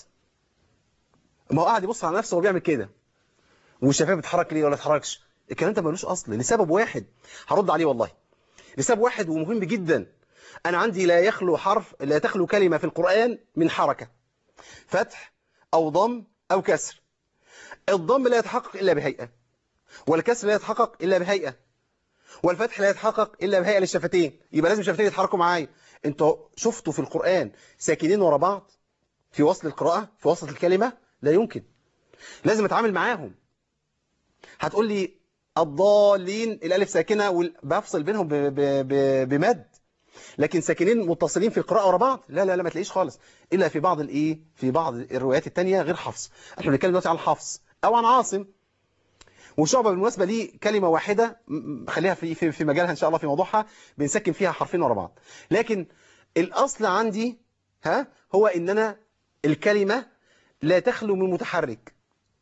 ما هو قاعد يبص على نفسه وهو بيعمل كده والشفايف بتتحرك ليه ولا تتحركش الكلام ده ملوش اصل لسبب واحد هرد عليه والله لسبب واحد ومهم جدا انا عندي لا يخلو حرف لا تخلو كلمه في القران من حركه فتح او ضم او كسر الضم لا يتحقق الا بهيئه والكسر لا يتحقق الا بهيئه والفتح لا يتحقق الا بهيئه للشفتين يبقى لازم الشفتين يتحركوا معايا انتوا شفتوا في القران ساكنين ورا بعض في وصل القراءه في وسط الكلمه لا يمكن لازم اتعامل معاهم هتقول لي الضالين الالف ساكنه وبفصل بينهم ب- ب- ب- بمد لكن ساكنين متصلين في القراءه ورا بعض لا لا لا ما تلاقيش خالص الا في بعض الايه في بعض الروايات الثانيه غير حفص احنا بنتكلم دلوقتي عن حفص او عن عاصم وشعبه بالمناسبه ليه كلمه واحده م- خليها في في في مجالها ان شاء الله في موضوعها بنسكن فيها حرفين ورا بعض لكن الاصل عندي ها هو ان انا الكلمه لا تخلو من متحرك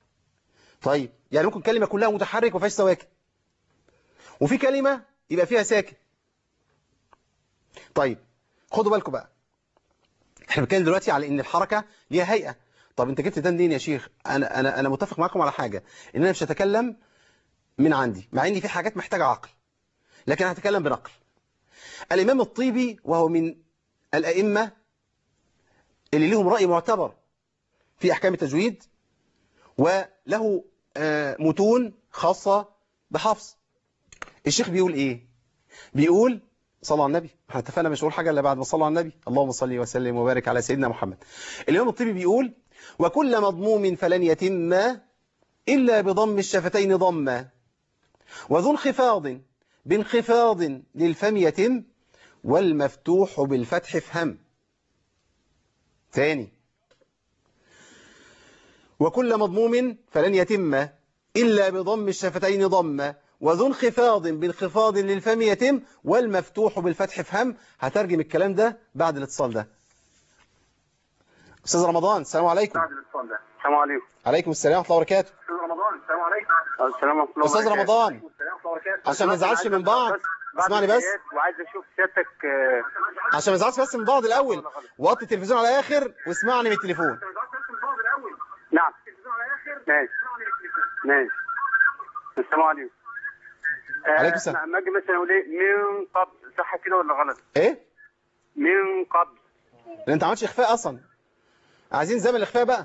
طيب يعني ممكن كلمه كلها متحرك وما فيهاش سواكن وفي كلمه يبقى فيها ساكن طيب خدوا بالكم بقى احنا بنتكلم دلوقتي على ان الحركه ليها هيئه طب انت جبت ده منين يا شيخ انا انا انا متفق معاكم على حاجه ان انا مش هتكلم من عندي مع ان في حاجات محتاجه عقل لكن هتكلم بنقل الامام الطيبي وهو من الائمه اللي لهم راي معتبر في احكام التجويد وله آه، متون خاصه بحفظ الشيخ بيقول ايه بيقول صلى على النبي احنا اتفقنا مش هقول حاجه الا بعد ما صلوا على النبي اللهم صل وسلم وبارك على سيدنا محمد الامام الطبي بيقول وكل مضموم فلن يتم الا بضم الشفتين ضما وذو انخفاض بانخفاض للفم يتم والمفتوح بالفتح فهم ثاني وكل مضموم فلن يتم إلا بضم الشفتين ضمة وذو انخفاض بانخفاض للفم يتم والمفتوح بالفتح فهم هترجم الكلام ده بعد الاتصال ده أستاذ رمضان السلام عليكم السلام عليكم عليكم السلام ورحمة الله وبركاته استاذ رمضان السلام عليكم السلام ورحمه الله أستاذ وبركاته. رمضان عشان ما نزعلش من بعض اسمعني بس وعايز اشوف سيادتك آه، عشان ما نزعلش بس من بعض الأول وطي التلفزيون على آخر واسمعني من التليفون نعم ماشي ماشي السلام عليكم آه، عليكم السلام. لما اجي مثلا اقول ايه من قبل صح كده ولا غلط؟ إيه؟ من قبل لأن أنت ما عملتش إخفاء أصلا عايزين زمن الإخفاء بقى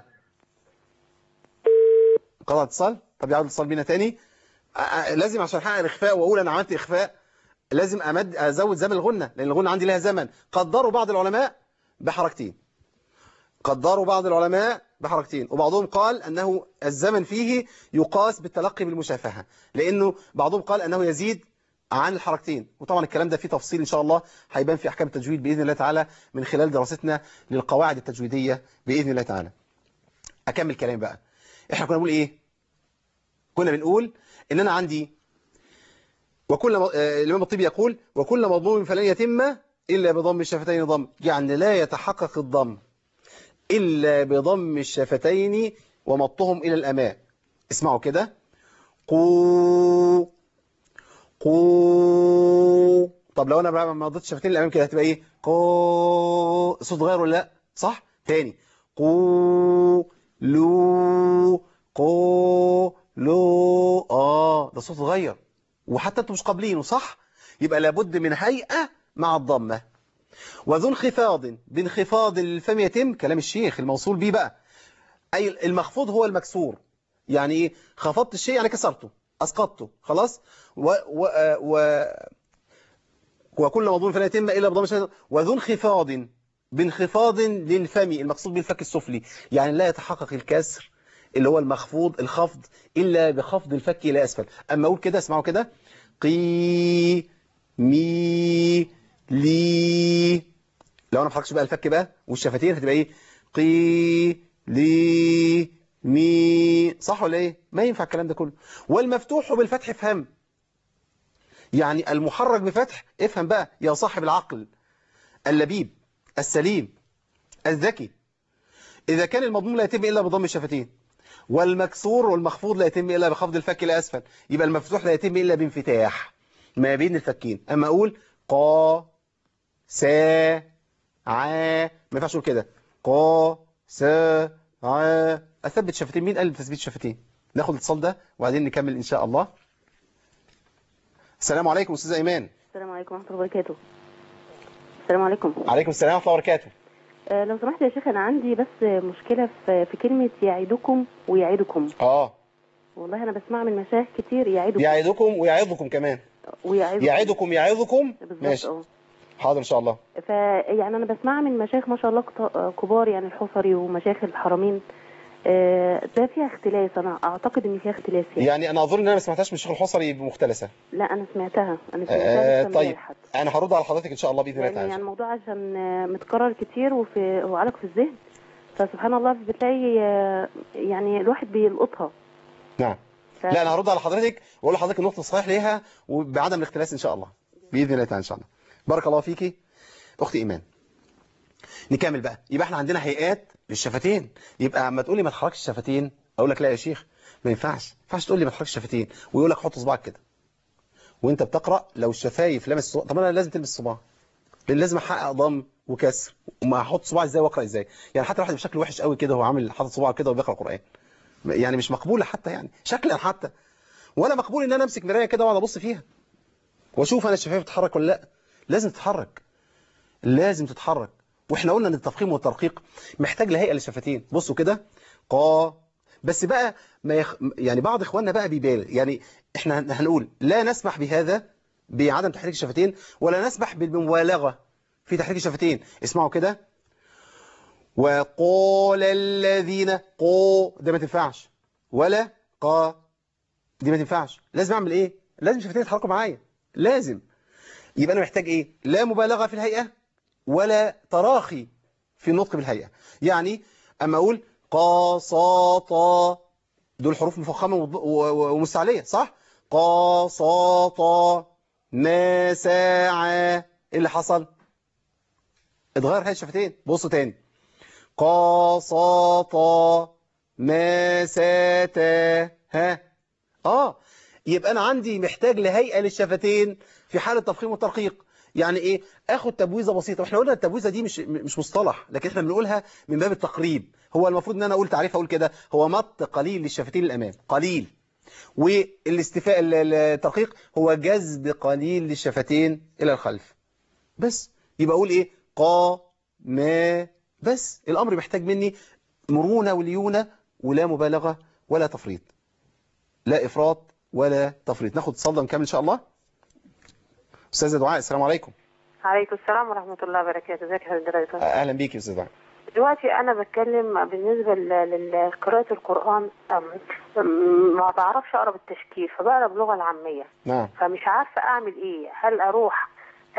قطع اتصال طب يعود الاتصال بينا تاني آه، آه، لازم عشان احقق الاخفاء واقول انا عملت اخفاء لازم أمد أزود زمن الغنة لأن الغنة عندي لها زمن قدروا بعض العلماء بحركتين قدروا بعض العلماء بحركتين وبعضهم قال أنه الزمن فيه يقاس بالتلقي بالمشافهة لأنه بعضهم قال أنه يزيد عن الحركتين وطبعا الكلام ده فيه تفصيل إن شاء الله هيبان في أحكام التجويد بإذن الله تعالى من خلال دراستنا للقواعد التجويدية بإذن الله تعالى أكمل كلام بقى إحنا كنا بنقول إيه كنا بنقول إن أنا عندي وكل م... آه، الإمام الطيبي يقول وكل مضموم فلن يتم إلا بضم الشفتين ضم يعني لا يتحقق الضم إلا بضم الشفتين ومطهم إلى الأمام اسمعوا كده قو قو طب لو أنا بقى ما ضدت الشفتين الأمام كده هتبقى إيه قو صوت غير ولا لا صح تاني قو لو قو لو آه ده صوت غير وحتى انتوا مش قابلينه صح يبقى لابد من هيئة مع الضمة وذو انخفاض بانخفاض الفم يتم كلام الشيخ الموصول بيه بقى أي المخفوض هو المكسور يعني ايه خفضت الشيء يعني كسرته أسقطته خلاص و و و وكل موضوع فلا يتم إلا بضم الشيء وذو انخفاض بانخفاض للفم المقصود بالفك السفلي يعني لا يتحقق الكسر اللي هو المخفوض الخفض إلا بخفض الفك إلى أسفل أما أقول كده اسمعوا كده قي مي لي لو أنا محركش بقى الفك بقى والشفتين هتبقى إيه قي لي مي صح ولا إيه ما ينفع الكلام ده كله والمفتوح بالفتح افهم يعني المحرك بفتح افهم بقى يا صاحب العقل اللبيب السليم الذكي إذا كان المضموم لا يتم إلا بضم الشفتين والمكسور والمخفوض لا يتم إلا بخفض الفك إلى أسفل يبقى المفتوح لا يتم إلا بانفتاح ما بين الفكين أما أقول قا سا ع ما ينفعش أقول كده قا سا ع أثبت شفتين مين قال تثبيت شفتين ناخد الاتصال ده وبعدين نكمل إن شاء الله السلام عليكم أستاذ أيمان السلام عليكم ورحمة الله وبركاته السلام عليكم عليكم السلام ورحمة الله وبركاته آه لو سمحت يا شيخ أنا عندي بس مشكلة في, في كلمة يعيدكم ويعيدكم آه والله أنا بسمع من مشايخ كتير يعيدكم يعيدكم ويعظكم كمان ويعيدكم يعيدكم يعظكم بالظبط ماشي اه حاضر إن شاء الله فيعني أنا بسمع من مشايخ ما شاء الله كت- كبار يعني الحصري ومشايخ الحرمين آه ده فيها اختلاس أنا أعتقد إن فيها اختلاس يعني. يعني أنا أظن إن أنا ما سمعتهاش من الشيخ الحصري بمختلسة لا أنا سمعتها أنا سمعتها آه لسه طيب امبارح حتى. أنا هرد على حضرتك إن شاء الله بإذن الله يعني, تعالى يعني الموضوع عشان آه، متكرر كتير وفي وعلق في الذهن فسبحان الله بتلاقي آه، يعني الواحد بيلقطها نعم ف... لا أنا هرد على حضرتك وأقول لحضرتك النقطة الصحيح ليها وبعدم الاختلاس إن شاء الله بإذن الله تعالى إن شاء الله بارك الله فيكي أختي إيمان نكمل بقى يبقى احنا عندنا هيئات للشفتين يبقى اما تقول لي ما تحركش الشفتين اقول لك لا يا شيخ ما ينفعش ما ينفعش تقول لي ما تحركش الشفتين ويقول لك حط صباعك كده وانت بتقرا لو الشفايف لمس الصباع طب انا لازم تلبس صباع لان لازم احقق ضم وكسر وما احط صباعي ازاي واقرا ازاي يعني حتى الواحد بشكل وحش قوي كده هو عامل حاطط صباعه كده وبيقرا قران يعني مش مقبوله حتى يعني شكلا حتى ولا مقبول ان انا امسك مرايه كده واقعد ابص فيها واشوف انا الشفايف بتتحرك ولا لا لازم تتحرك لازم تتحرك واحنا قلنا ان التفخيم والترقيق محتاج لهيئه للشفتين بصوا كده قا بس بقى ما يخ... يعني بعض اخواننا بقى بيبالغ يعني احنا هنقول لا نسمح بهذا بعدم تحريك الشفتين ولا نسمح بالمبالغه في تحريك الشفتين اسمعوا كده وقال الذين قو ده ما تنفعش ولا قا دي ما تنفعش لازم اعمل ايه لازم شفتين يتحركوا معايا لازم يبقى انا محتاج ايه لا مبالغه في الهيئه ولا تراخي في النطق بالهيئة يعني أما أقول قاصاطا دول حروف مفخمة ومستعلية صح قاصاطا ناساعا إيه اللي حصل اتغير هاي الشفتين بصوا تاني قاصاطا ناساتا ها اه يبقى أنا عندي محتاج لهيئة للشفتين في حالة تفخيم وترقيق يعني ايه اخد تبويزه بسيطه واحنا قلنا التبويزه دي مش مش مصطلح لكن احنا بنقولها من باب التقريب هو المفروض ان انا اقول تعريف اقول كده هو مط قليل للشفتين الامام قليل والاستفاء الترقيق هو جذب قليل للشفتين الى الخلف بس يبقى اقول ايه قا ما بس الامر محتاج مني مرونه وليونه ولا مبالغه ولا تفريط لا افراط ولا تفريط ناخد اتصال ده ونكمل ان شاء الله استاذه دعاء السلام عليكم عليكم السلام ورحمة الله وبركاته ازيك يا حضرتك اهلا بيكي يا استاذه دعاء دلوقتي أنا بتكلم بالنسبة ل- لقراءة القرآن أم- أم، ما بعرفش أقرأ بالتشكيل فبقرأ باللغة العامية نعم فمش عارفة أعمل إيه هل أروح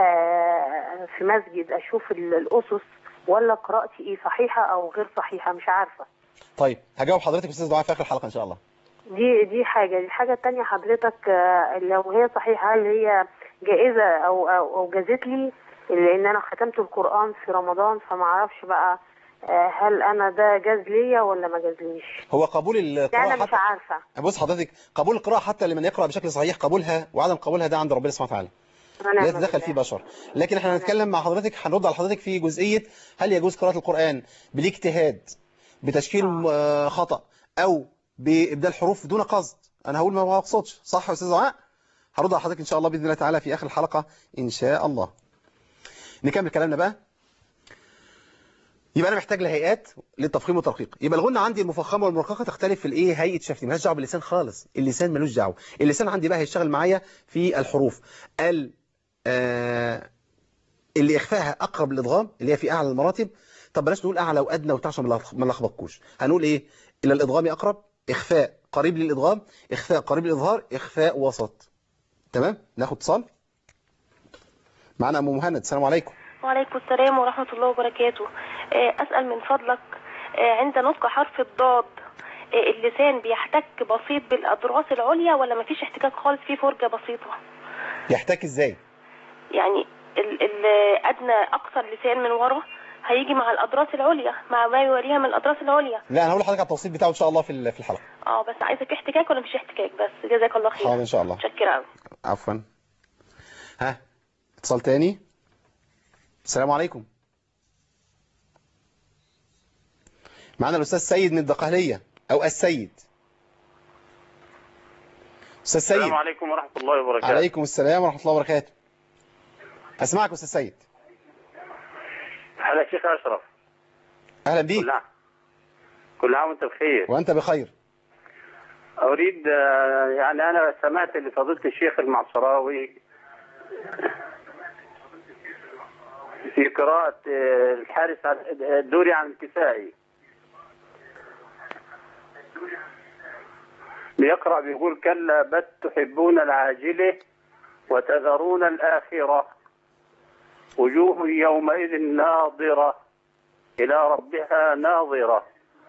آه، في مسجد أشوف ال- الأسس ولا قراءتي إيه صحيحة أو غير صحيحة مش عارفة طيب هجاوب حضرتك يا استاذه دعاء في اخر الحلقه ان شاء الله دي دي حاجة الحاجة التانية حضرتك آه، لو هي صحيحة هل هي جائزة أو أو, أو جازت لي لأن أنا ختمت القرآن في رمضان فما أعرفش بقى آه، هل أنا ده جاز ليا ولا ما جازليش هو قبول يعني القراءه أنا مش حتى عارفة بص حضرتك قبول القراءه حتى لمن يقرا بشكل صحيح قبولها وعدم قبولها ده عند ربنا سبحانه وتعالى أنا لا يتدخل فيه بشر لكن احنا هنتكلم مع حضرتك هنرد على حضرتك في جزئيه هل يجوز قراءه القران بالاجتهاد بتشكيل آه، خطا او بابدال حروف دون قصد انا هقول ما اقصدش صح يا استاذ دعاء هرد على حضرتك ان شاء الله باذن الله تعالى في اخر الحلقه ان شاء الله نكمل كلامنا بقى يبقى انا محتاج لهيئات للتفخيم والترقيق يبقى الغنه عندي المفخمه والمرققه تختلف في الايه هيئه شفتي مالهاش دعوه باللسان خالص اللسان ملوش دعوه اللسان عندي بقى هيشتغل معايا في الحروف ال آه اللي اخفائها اقرب للادغام اللي هي في اعلى المراتب طب بلاش نقول اعلى وادنى وبتاع عشان ما نلخبطكوش هنقول ايه الى الادغام اقرب اخفاء قريب للادغام اخفاء قريب للاظهار اخفاء وسط تمام ناخد اتصال معانا ام مهند السلام عليكم وعليكم السلام ورحمة الله وبركاته آه، أسأل من فضلك آه، عند نطق حرف الضاد آه، اللسان بيحتك بسيط بالأضراس العليا ولا مفيش احتكاك خالص فيه فرجة بسيطة يحتاج ازاي يعني ال- ال- أدنى أقصى اللسان من ورا هيجي مع الأضراس العليا مع ما يوريها من الأضراس العليا لا انا هقول لحضرتك على التوصيل بتاعه ان شاء الله في ال- في الحلقه اه بس عايزك احتكاك ولا مفيش احتكاك بس جزاك الله خير حاضر ان شاء الله متشكرة أوي عفوا ها اتصال تاني السلام عليكم معنا الأستاذ سيد من الدقهلية أو السيد أستاذ سيد السلام عليكم ورحمة الله وبركاته عليكم السلام ورحمة الله وبركاته أسمعك أستاذ سيد هلا شيخ أشرف أهلا بيك كل عام كل عام وأنت بخير وأنت بخير أريد آه، يعني أنا سمعت لفضيلة الشيخ المعصراوي في قراءة آه، الحارس عن- الدوري عن الكسائي بيقرأ بيقول كلا بل تحبون العاجلة وتذرون الآخرة وجوه يومئذ ناظرة إلى ربها ناظرة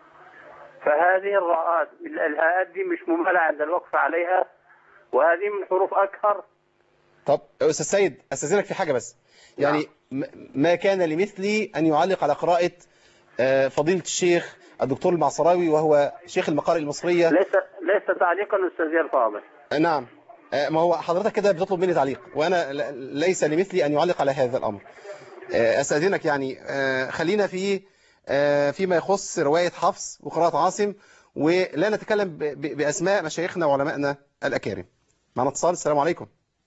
فهذه الراءات الهاءات دي مش ممهلة عند الوقف عليها وهذه من حروف أكثر طب أستاذ سيد أستاذنك في حاجة بس يعني م- ما كان لمثلي أن يعلق على قراءة آه، فضيلة الشيخ الدكتور المعصراوي وهو شيخ المقارئ المصرية ليس ليس تعليقا أستاذي الفاضل نعم آه، ما هو حضرتك كده بتطلب مني تعليق وأنا ل- ليس لمثلي أن يعلق على هذا الأمر آه، أستاذنك يعني آه، خلينا في آه، فيما يخص رواية حفص وقراءة عاصم ولا نتكلم ب- ب- بأسماء مشايخنا وعلمائنا الأكارم معنا اتصال السلام عليكم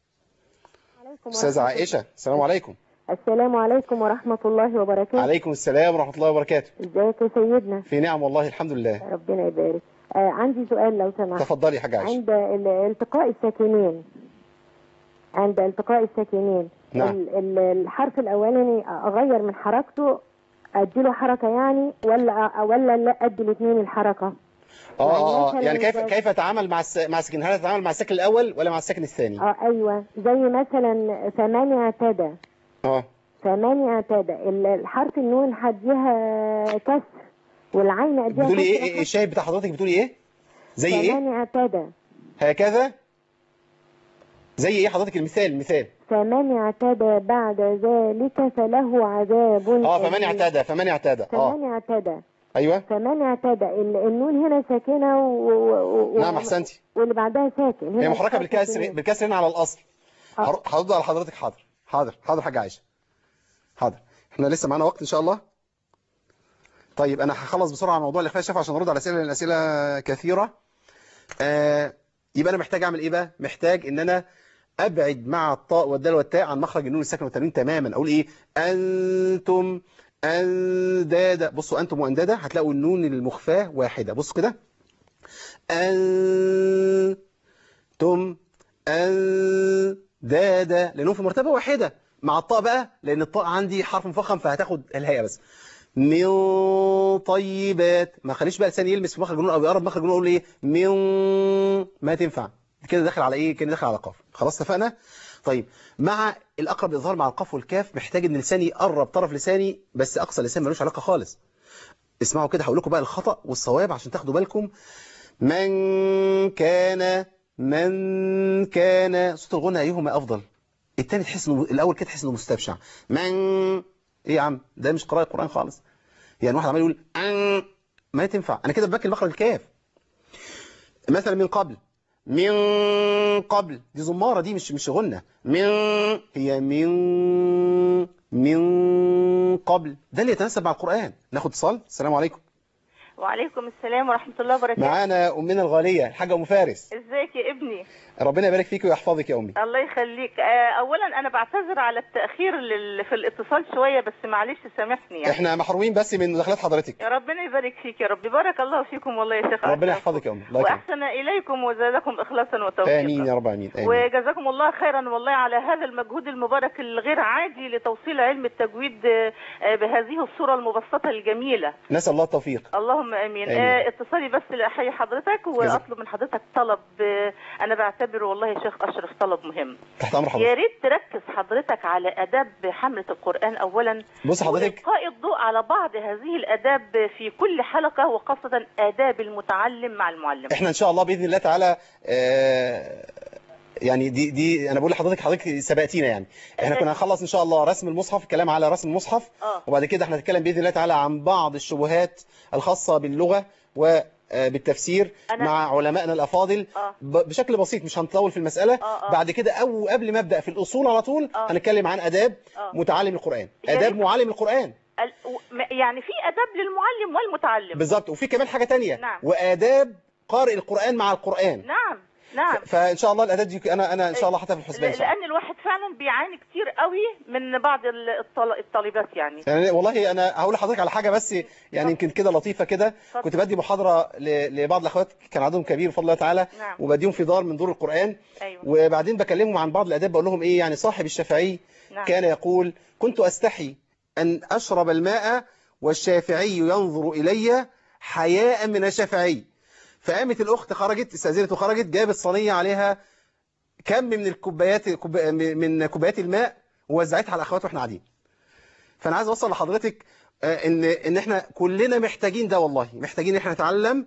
أستاذة عائشة السلام عليكم السلام عليكم ورحمة الله وبركاته عليكم السلام ورحمة الله وبركاته ازيك يا سيدنا في نعم والله الحمد لله ربنا يبارك آه عندي سؤال لو سمحت تفضلي يا حاجة عائشة عند ال- التقاء الساكنين عند التقاء الساكنين نعم. ال- ال- الحرف الأولاني أغير من حركته أديله حركة يعني ولا ولا لا أدي الاثنين الحركة اه اه آه. مثلاً يعني كيف ده- كيف اتعامل مع الس... مع السكن هل اتعامل مع السكن الاول ولا مع السكن الثاني اه أيوة زي مثلا ثمانية اعتدى اه ثمانية اعتدى ال- الحرف النون هديها كسر والعين أديها بتقولي ايه كسر ايه الشاهد بتاع حضرتك بتقولي ايه زي ايه ثمانية اعتدى هكذا زي ايه حضرتك المثال المثال فمن اعتدى بعد ذلك فله عذاب اه فمن أليم. اعتدى فمن اعتدى اه فمن اعتدى ايوه فمن اعتدى ال- النون هنا ساكنة و... و... و... نعم احسنتي واللي بعدها ساكن هنا هي محركه الحرف بالكسر ساكن. بالكسر هنا على الاصل هر- هرد على حضرتك حاضر حاضر حاضر حاجه عايشه حاضر احنا لسه معانا وقت ان شاء الله طيب انا هخلص بسرعه موضوع الاخفاء الشفوي عشان نرد على اسئله لان الاسئله كثيره آه يبقى انا محتاج اعمل ايه بقى محتاج ان انا ابعد مع الطاء والدال والتاء عن مخرج النون الساكن والتنوين تماما اقول ايه انتم اندادا بصوا انتم واندادا هتلاقوا النون المخفاه واحده بصوا كده انتم دادا لانهم في مرتبه واحده مع الطاء بقى لان الطاء عندي حرف مفخم فهتاخد الهيئه بس من طيبات ما خليش بقى لساني يلمس في مخرج النون او يقرب مخرج النون اقول ايه من ما تنفع كده داخل على ايه كده داخل على قاف خلاص اتفقنا طيب مع الاقرب الاظهار مع القاف والكاف محتاج ان لساني يقرب طرف لساني بس اقصى لسان ملوش علاقه خالص اسمعوا كده هقول لكم بقى الخطا والصواب عشان تاخدوا بالكم من كان من كان صوت الغنى ايهما افضل التاني تحس انه الاول كده تحس انه مستبشع من ايه يا عم ده مش قراءه قران خالص يعني واحد عمال يقول أن ما تنفع انا كده ببكي مخرج الكاف مثلا من قبل من قبل دي زماره دي مش مش غنى من هي من من قبل ده اللي يتناسب مع القران ناخد اتصال السلام عليكم وعليكم السلام ورحمة الله وبركاته معانا امنا الغاليه الحاجه ام فارس ازيك يا ابني ربنا يبارك فيك ويحفظك يا امي الله يخليك آه، اولا انا بعتذر على التاخير لل- في الاتصال شويه بس معلش سامحني يعني احنا محرومين بس من مداخلات حضرتك يا ربنا يبارك فيك يا رب بارك الله فيكم والله يا شيخ ربنا أشرف. يحفظك يا امي الله يكرمك واحسن اليكم وزادكم اخلاصا وتوفيقا امين يا رب امين امين وجزاكم الله خيرا والله على هذا المجهود المبارك الغير عادي لتوصيل علم التجويد آه، آه، بهذه الصورة المبسطة الجميلة نسال الله التوفيق اللهم امين, آمين. آه اتصالي بس لاحيي حضرتك واطلب من حضرتك طلب آه، انا بعتبره والله يا شيخ اشرف طلب مهم تحت امر يا حضرتك ريت تركز حضرتك على اداب حمله القران اولا بص حضرتك والقاء الضوء على بعض هذه الاداب في كل حلقه وخاصه اداب المتعلم مع المعلم احنا ان شاء الله باذن الله تعالى آه، يعني دي دي انا بقول لحضرتك حضرتك سبقتينا يعني احنا كنا هنخلص ان شاء الله رسم المصحف الكلام على رسم المصحف اه وبعد كده احنا هنتكلم باذن الله تعالى عن بعض الشبهات الخاصه باللغه وبالتفسير أنا- مع علمائنا الافاضل اه ب- بشكل بسيط مش هنطول في المساله اه اه بعد كده او قبل ما ابدا في الاصول على طول آه. هنتكلم عن اداب اه متعلم القران يا اداب ريت. معلم القران ال- و- م- يعني في اداب للمعلم والمتعلم بالظبط وفي كمان حاجه تانية نعم. واداب قارئ القران مع القران نعم نعم فان شاء الله الاداب دي انا انا ان شاء الله حتى في الحسبان إن شاء الله. لان الواحد فعلا بيعاني كتير قوي من بعض ال- الطل- الطالبات يعني يعني والله انا هقول لحضرتك على حاجه بس يعني يمكن كده لطيفه كده اتفضل. كنت بدي محاضره ل- لبعض الاخوات كان عددهم كبير بفضل الله تعالى نعم وبديهم في دار من دور القران ايوه وبعدين بكلمهم عن بعض الاداب بقول لهم ايه يعني صاحب الشافعي نعم كان يقول كنت استحي ان اشرب الماء والشافعي ينظر الي حياء من الشافعي فقامت الاخت خرجت استاذنت وخرجت جابت صينيه عليها كم من الكوبايات كوب- من كوبايات الماء ووزعتها على الاخوات واحنا قاعدين فانا عايز اوصل لحضرتك آه، ان ان احنا كلنا محتاجين ده والله محتاجين ان احنا نتعلم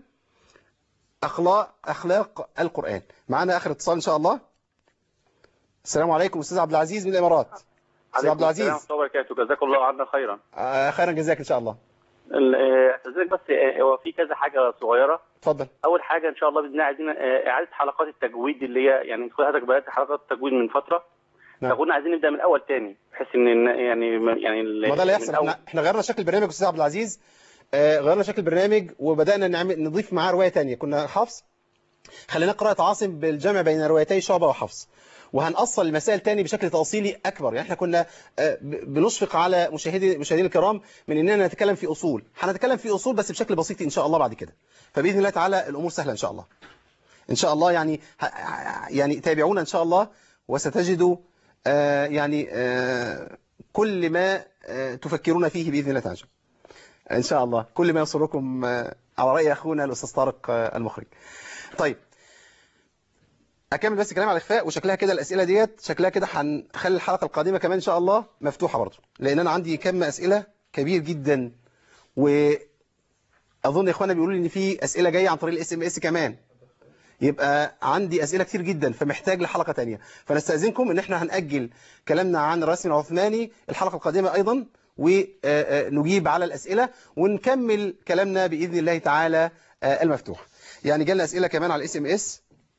اخلاق اخلاق القران معانا اخر اتصال ان شاء الله السلام عليكم استاذ عبد العزيز من الامارات استاذ عبد العزيز ورحمة الله وبركاته جزاكم الله عنا خيرا آه، خيرا جزاك ان شاء الله ال- آه، استاذنك بس آه، هو في كذا حاجه صغيره اتفضل اول حاجه ان شاء الله باذن الله عايزين آه، اعاده حلقات التجويد اللي هي يعني حضرتك بدات حلقات التجويد من فتره نعم. فكنا عايزين نبدا من الاول تاني بحيث ان إن- يعني يعني ال- ما ده اللي من يحصل الأول. احنا احنا غيرنا شكل البرنامج استاذ عبد العزيز آه، غيرنا شكل البرنامج وبدانا نعمل نضيف معاه روايه تانية كنا حفص خلينا قراءه عاصم بالجمع بين روايتي شعبه وحفص وهنأصل المسائل تاني بشكل تفصيلي اكبر يعني احنا كنا آه، ب- بنشفق على مشاهدي المشاهدين الكرام من اننا نتكلم في اصول هنتكلم في اصول بس بشكل بسيط ان شاء الله بعد كده فباذن الله تعالى الامور سهله ان شاء الله ان شاء الله يعني ه- يعني تابعونا ان شاء الله وستجدوا آه، يعني آه، كل ما آه، تفكرون فيه باذن الله تعالى ان شاء الله كل ما يسركم آه، على راي اخونا الاستاذ طارق آه، المخرج طيب اكمل بس كلام على الاخفاء وشكلها كده الاسئله ديت شكلها كده هنخلي الحلقه القادمه كمان ان شاء الله مفتوحه برضه لان انا عندي كم اسئله كبير جدا واظن يا اخوانا بيقولوا لي ان في اسئله جايه عن طريق الاس ام اس كمان يبقى عندي اسئله كتير جدا فمحتاج لحلقه تانية فنستاذنكم ان احنا هنأجل كلامنا عن الرسم العثماني الحلقه القادمه ايضا ونجيب على الاسئله ونكمل كلامنا باذن الله تعالى آه، المفتوح يعني جالنا اسئله كمان على الاس ام اس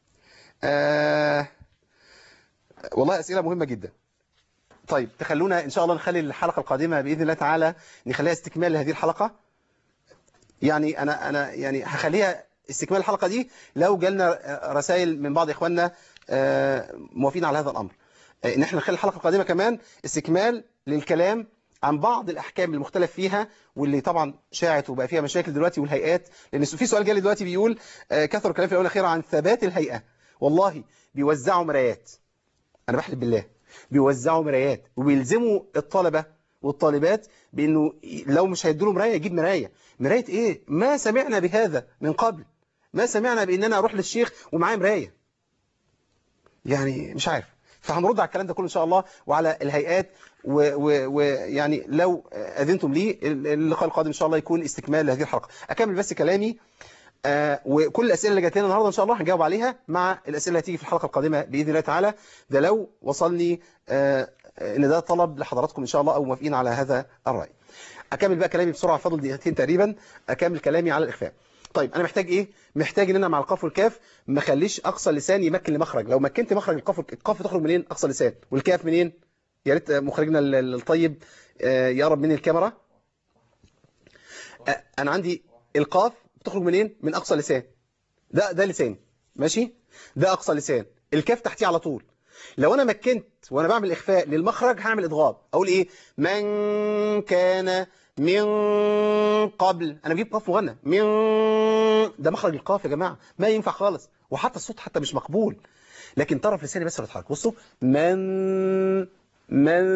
والله اسئله مهمه جدا طيب تخلونا ان شاء الله نخلي الحلقه القادمه باذن الله تعالى نخليها استكمال لهذه الحلقه يعني انا انا يعني هخليها استكمال الحلقه دي لو جالنا رسائل من بعض اخواننا آه، موافقين على هذا الامر آه، ان احنا نخلي الحلقه القادمه كمان استكمال للكلام عن بعض الاحكام المختلف فيها واللي طبعا شاعت وبقى فيها مشاكل دلوقتي والهيئات لان في سؤال جالي دلوقتي بيقول آه، كثر الكلام في الاول والاخير عن ثبات الهيئه والله بيوزعوا مرايات انا بحلف بالله بيوزعوا مرايات وبيلزموا الطلبه والطالبات بانه لو مش هيدوا له مرايه يجيب مرايه مرايه ايه ما سمعنا بهذا من قبل ما سمعنا بان انا اروح للشيخ ومعايا مرايه يعني مش عارف فهنرد على الكلام ده كله ان شاء الله وعلى الهيئات ويعني لو اذنتم لي اللقاء القادم ان شاء الله يكون استكمال لهذه الحلقه اكمل بس كلامي آه وكل الاسئله اللي جات لنا النهارده ان شاء الله هنجاوب عليها مع الاسئله اللي هتيجي في الحلقه القادمه باذن الله تعالى ده لو وصلني آه ان ده طلب لحضراتكم ان شاء الله او موافقين على هذا الراي اكمل بقى كلامي بسرعه فاضل دقيقتين تقريبا اكمل كلامي على الاخفاء طيب انا محتاج ايه محتاج ان انا مع القاف والكاف ما اخليش اقصى اللسان يمكن لمخرج لو مكنت مخرج القاف القاف تخرج منين اقصى اللسان والكاف منين يا ريت مخرجنا الطيب يقرب مني الكاميرا انا عندي القاف بتخرج منين من اقصى لسان ده ده لساني ماشي ده اقصى لسان الكاف تحتيه على طول لو انا مكنت وانا بعمل اخفاء للمخرج هعمل ادغام اقول ايه من كان من قبل انا بجيب قاف مغنى من ده مخرج القاف يا جماعه ما ينفع خالص وحتى الصوت حتى مش مقبول لكن طرف لساني بس اللي اتحرك بصوا من من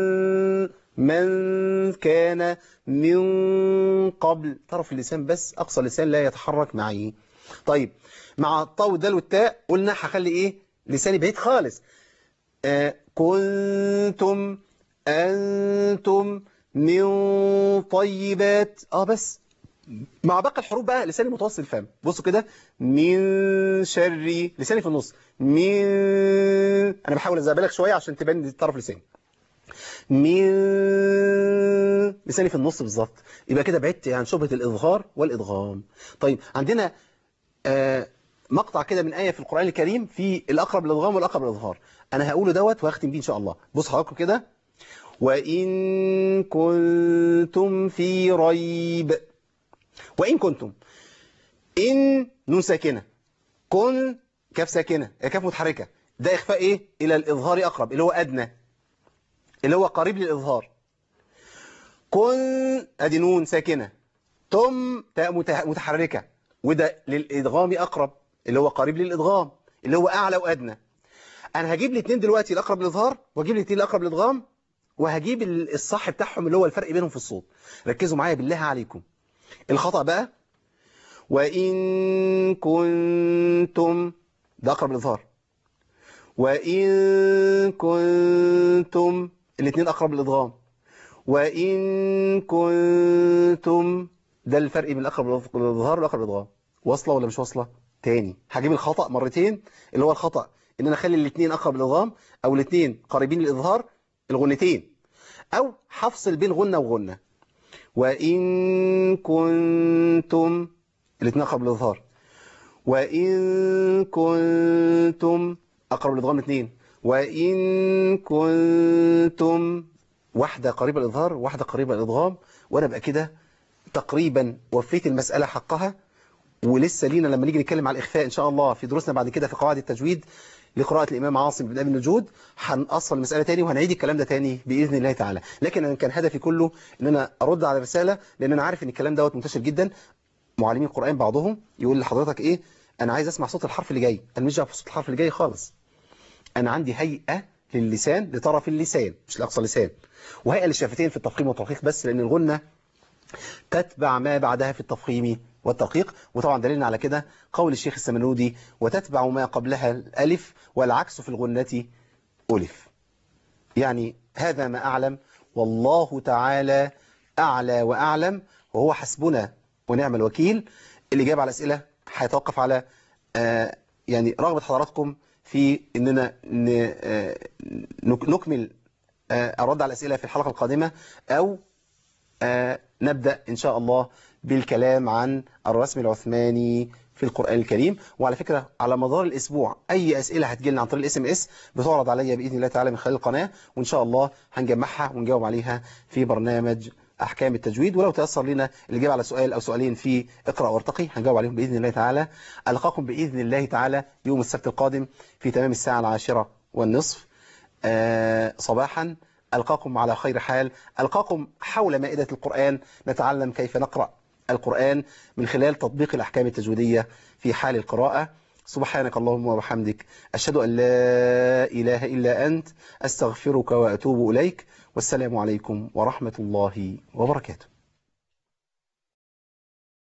من كان من قبل طرف اللسان بس اقصى اللسان لا يتحرك معي طيب مع الطاء والدال والتاء قلنا هخلي ايه لساني بعيد خالص آه كنتم انتم من طيبات اه بس مع باقي الحروف بقى لساني متوسط الفم بصوا كده من شر لساني في النص من انا بحاول ازبلك شويه عشان تبان طرف لساني من لساني في النص بالظبط يبقى كده بعدت عن شبهه الاظهار والادغام طيب عندنا آه مقطع كده من آية في القرآن الكريم في الأقرب للإدغام والأقرب للإظهار أنا هقوله دوت وهختم بيه إن شاء الله بص حضراتكم كده وإن كنتم في ريب وإن كنتم إن نون ساكنة كن كاف ساكنة كاف متحركة ده إخفاء إيه إلى الإظهار أقرب اللي هو أدنى اللي هو قريب للإظهار كن أدي نون ساكنة تم تاء متحركة وده للإدغام أقرب اللي هو قريب للإدغام اللي هو أعلى وأدنى أنا هجيب الاثنين دلوقتي الأقرب للإظهار وهجيب الاثنين الأقرب للإدغام وهجيب الصح بتاعهم اللي هو الفرق بينهم في الصوت ركزوا معايا بالله عليكم الخطأ بقى وإن كنتم ده أقرب للإظهار وإن كنتم الاثنين أقرب للإدغام وإن كنتم ده الفرق بين الأقرب للإظهار والأقرب للإدغام واصلة ولا مش واصلة تاني هجيب الخطأ مرتين اللي هو الخطأ ان انا اخلي الاثنين اقرب للإدغام او الاثنين قريبين للإظهار الغنتين او هفصل بين غنة وغنة وإن كنتم الاثنين اقرب للإظهار وإن كنتم اقرب للإدغام اثنين وإن كنتم واحدة قريبة للإظهار واحدة قريبة للإدغام وانا بقى كده تقريبا وفيت المسألة حقها ولسه لينا لما نيجي نتكلم على الإخفاء إن شاء الله في دروسنا بعد كده في قواعد التجويد لقراءة الإمام عاصم بن أبي النجود هنأصل المسألة تاني وهنعيد الكلام ده تاني بإذن الله تعالى لكن أنا كان هدفي كله إن أنا أرد على الرسالة لأن أنا عارف إن الكلام دوت منتشر جدا معلمين القرآن بعضهم يقول لحضرتك إيه أنا عايز أسمع صوت الحرف اللي جاي أنا مش في صوت الحرف اللي جاي خالص أنا عندي هيئة للسان لطرف اللسان مش لأقصى اللسان وهيئة للشفتين في التفخيم والترقيق بس لأن الغنة تتبع ما بعدها في التفخيم والترقيق وطبعا دليلنا على كده قول الشيخ السمنودي وتتبع ما قبلها الألف والعكس في الغنة ألف يعني هذا ما أعلم والله تعالى أعلى وأعلم وهو حسبنا ونعم الوكيل اللي جاب على أسئلة هيتوقف على آه يعني رغبة حضراتكم في أننا آه نكمل آه الرد على الأسئلة في الحلقة القادمة أو نبدأ إن شاء الله بالكلام عن الرسم العثماني في القرآن الكريم وعلى فكرة على مدار الأسبوع أي أسئلة هتجيلنا عن طريق الاس ام اس بتعرض عليا بإذن الله تعالى من خلال القناة وإن شاء الله هنجمعها ونجاوب عليها في برنامج أحكام التجويد ولو تيسر لنا الإجابة على سؤال أو سؤالين في اقرأ وارتقي هنجاوب عليهم بإذن الله تعالى ألقاكم بإذن الله تعالى يوم السبت القادم في تمام الساعة العاشرة والنصف آه صباحا ألقاكم على خير حال ألقاكم حول مائدة القرآن نتعلم كيف نقرأ القرآن من خلال تطبيق الأحكام التجويدية في حال القراءة سبحانك اللهم وبحمدك أشهد أن لا إله إلا أنت أستغفرك وأتوب إليك والسلام عليكم ورحمة الله وبركاته